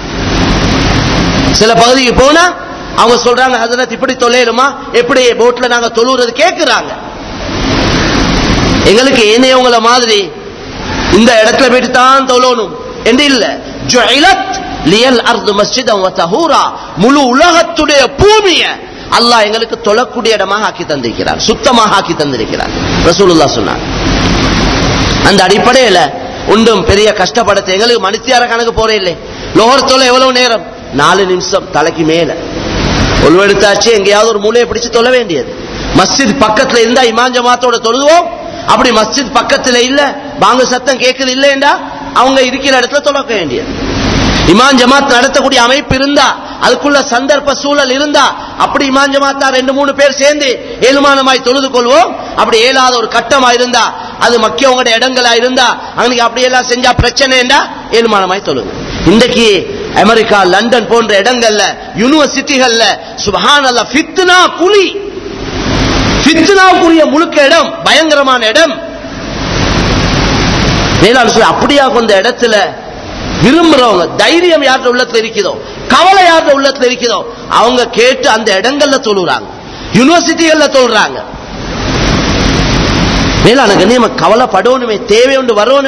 B: சில பகுதிக்கு போனா அவங்க சொல்றாங்க ஹசரத் இப்படி தொலையலுமா எப்படி போட்ல நாங்க தொழுறது கேக்குறாங்க எங்களுக்கு ஏனையவங்கள மாதிரி இந்த இடத்துல போயிட்டு தான் தொழணும் என்று இல்ல ஜுஇலத் லியல் அர்து மஸ்ஜிதம் வ தஹூரா முழு உலகத்துடைய பூமியை அல்லாஹ் எங்களுக்கு தொழக்கூடிய இடமாக ஆக்கி தந்திருக்கிறார் சுத்தமாக ஆக்கி தந்திருக்கிறார் ரசூலுல்லாஹ் சொன்னார் அந்த அடிப்படையில ஒன்றும் பெரிய கஷ்டப்படத்தை எங்களுக்கு மணித்தியார கணக்கு போறே இல்லை லோகர் தொலை எவ்வளவு நேரம் நாலு நிமிஷம் தலைக்கு மேல ஒழுவெடுத்தாச்சு எங்கேயாவது ஒரு மூலையை பிடிச்சு தொழ வேண்டியது மஸ்ஜித் பக்கத்துல இருந்தா இமாம் ஜமாத்தோட தொழுவோம் அப்படி மஸ்ஜித் பக்கத்துல இல்ல வாங்க சத்தம் கேக்குது இல்லைண்டா அவங்க இருக்கிற இடத்துல தொழக்க வேண்டியது இமாம் ஜமாத் நடத்தக்கூடிய அமைப்பு இருந்தா அதுக்குள்ள சந்தர்ப்ப சூழல் இருந்தா அப்படி இமாம் ஜமாத்தா ரெண்டு மூணு பேர் சேர்ந்து ஏழுமானமாய் தொழுது கொள்வோம் அப்படி ஏழாத ஒரு கட்டமா இருந்தா அது மக்கியவங்களோட இடங்களா இருந்தா அன்னைக்கு அப்படி எல்லாம் செஞ்சா பிரச்சனைண்டா ஏழுமானமாய் தொழுது இன்றைக்கு அமெரிக்கா லண்டன் போன்ற இடங்கள்ல யூனிவர்சிட்டிகள்ல சுபஹான் அல்ல ஃபித்னா குழி ஃபித்னாவுக்குரிய முழுக்க இடம் பயங்கரமான இடம் மேலாளர் சொல்லி அப்படியா கொண்ட இடத்துல விரும்புறவங்க தைரியம் யார்கிட்ட உள்ளத்துல இருக்குதோ கவலை யார்கிட்ட உள்ளத்துல இருக்குதோ அவங்க கேட்டு அந்த இடங்கள்ல தொழுறாங்க யூனிவர்சிட்டிகள்ல தொழுறாங்க மேலான கண்ணியமா கவலைப்படணுமே தேவை ஒன்று வரணுமே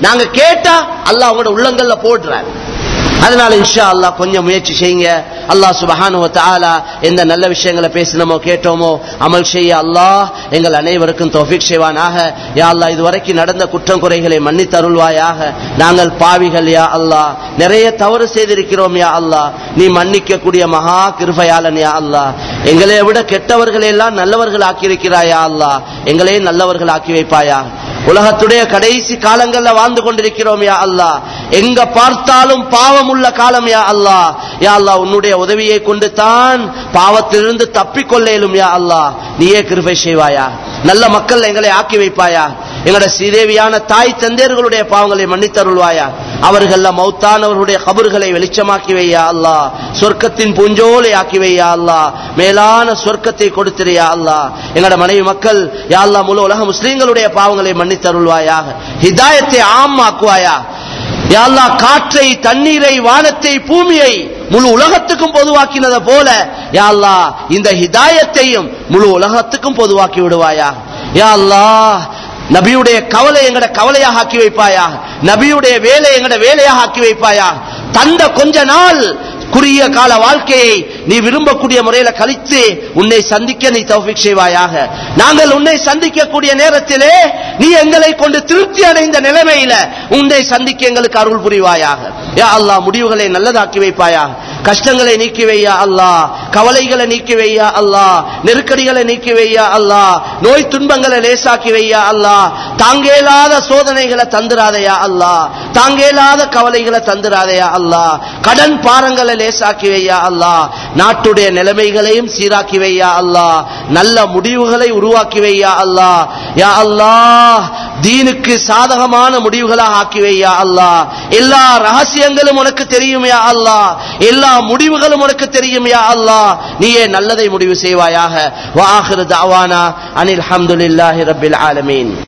B: நாங்க கேட்டா அல்லாஹ் அவங்களோட உள்ளங்கள்ல போடுறார் அதனால இன்ஷா அல்லாஹ் கொஞ்சம் முயற்சி செய்யுங்க அல்லாஹ் சுபஹானு வ தஆலா எந்த நல்ல விஷயங்களை பேசினோமோ கேட்டோமோ அமல் செய்ய அல்லாஹ் எங்கள் அனைவருக்கும் தௌஃபீக் செய்வானாக யா அல்லாஹ் இதுவரைக்கும் நடந்த குற்றம் குறைகளை மன்னித்து அருள்வாயாக நாங்கள் பாவிகள் யா அல்லாஹ் நிறைய தவறு செய்திருக்கிறோம் யா அல்லாஹ் நீ மன்னிக்க கூடிய மகா கிருபையாளன் யா அல்லாஹ் எங்களை விட கெட்டவர்களை எல்லாம் நல்லவர்கள் ஆக்கியிருக்கிறாயா அல்லாஹ் எங்களையும் நல்லவர்கள் ஆக்கி வைப்பாயா உலகத்துடைய கடைசி காலங்கள்ல வாழ்ந்து கொண்டிருக்கிறோம் யா அல்லாஹ் எங்க பார்த்தாலும் பாவம் உள்ள காலம் யா அல்லாஹ் யா அல்லாஹ் உன்னுடைய உதவியை கொண்டு தான் பாவத்திலிருந்து தப்பிக்கொள்ள இயலும் யா அல்லாஹ் நீயே கிருபை செய்வாயா நல்ல மக்கள் எங்களை ஆக்கி வைப்பாயா எங்களோட ஸ்ரீதேவியான தாய் தந்தையர்களுடைய பாவங்களை மன்னித்தருள்வாயா அவர்கள மௌத்தானவர்களுடைய கபர்களை வெளிச்சமாக்கி வையா அல்லாஹ் சொர்க்கத்தின் பூஞ்சோலை ஆக்கி வையா அல்லாஹ் மேலான சொர்க்கத்தை கொடுத்திரியா அல்லாஹ் எங்களோட மனைவி மக்கள் யா அல்லாஹ் முழு உலக முஸ்லீம்களுடைய பாவங்களை மன்னித்தருள்வாயாக ஹிதாயத்தை ஆமாக்குவாயா யா அல்லாஹ் காற்றை தண்ணீரை வானத்தை பூமியை முழு உலகத்துக்கும் பொதுவாக்கினத போல யா அல்லாஹ் இந்த ஹிதாயத்தையும் முழு உலகத்துக்கும் பொதுவாக்கி விடுவாயா யா அல்லாஹ் நபியுடைய கவலை எங்கட கவலையாக ஆக்கி வைப்பாயா நபியுடைய வேலை எங்கட வேலையாக ஆக்கி வைப்பாயா தந்த கொஞ்ச நாள் குறுகிய கால வாழ்க்கையை நீ விரும்பக்கூடிய முறையில கழித்து உன்னை சந்திக்க நீ தௌஃபிக் செய்வாயாக நாங்கள் உன்னை சந்திக்கக்கூடிய நேரத்திலே நீ எங்களை கொண்டு திருப்தி அடைந்த நிலைமையில உன்னை சந்திக்க எங்களுக்கு அருள் புரிவாயாக யா அல்லாஹ் முடிவுகளை நல்லதாக்கி வைப்பாயாக கஷ்டங்களை நீக்கி வையா அல்லாஹ் கவலைகளை நீக்கி வையா அல்லாஹ் நெருக்கடிகளை நீக்கி வையா அல்லாஹ் நோய் துன்பங்களை லேசாக்கி வையா அல்லாஹ் தாங்கேலாத சோதனைகளை தந்துராதையா அல்லாஹ் தாங்கேலாத கவலைகளை தந்துராதையா அல்லாஹ் கடன் பாரங்களை லேசாக்கி வையா அல்லாஹ் நாட்டுடைய நிலைமைகளையும் சீராக்கி வையா அல்லாஹ் நல்ல முடிவுகளை உருவாக்கி வையா அல்லாஹ் யா அல்லாஹ் தீனுக்கு சாதகமான முடிவுகளாக ஆக்கி வையா அல்லாஹ் எல்லா ரகசியங்களும் உனக்கு தெரியும் யா அல்லாஹ் எல்லா முடிவுகளும் உனக்கு தெரியும் யா அல்லாஹ் நீயே நல்லதை முடிவு செய்வாயாக வாஹிரு தாவானா அனில் ஹம்துலில்லாஹி ரப்பில் ஆலமீன்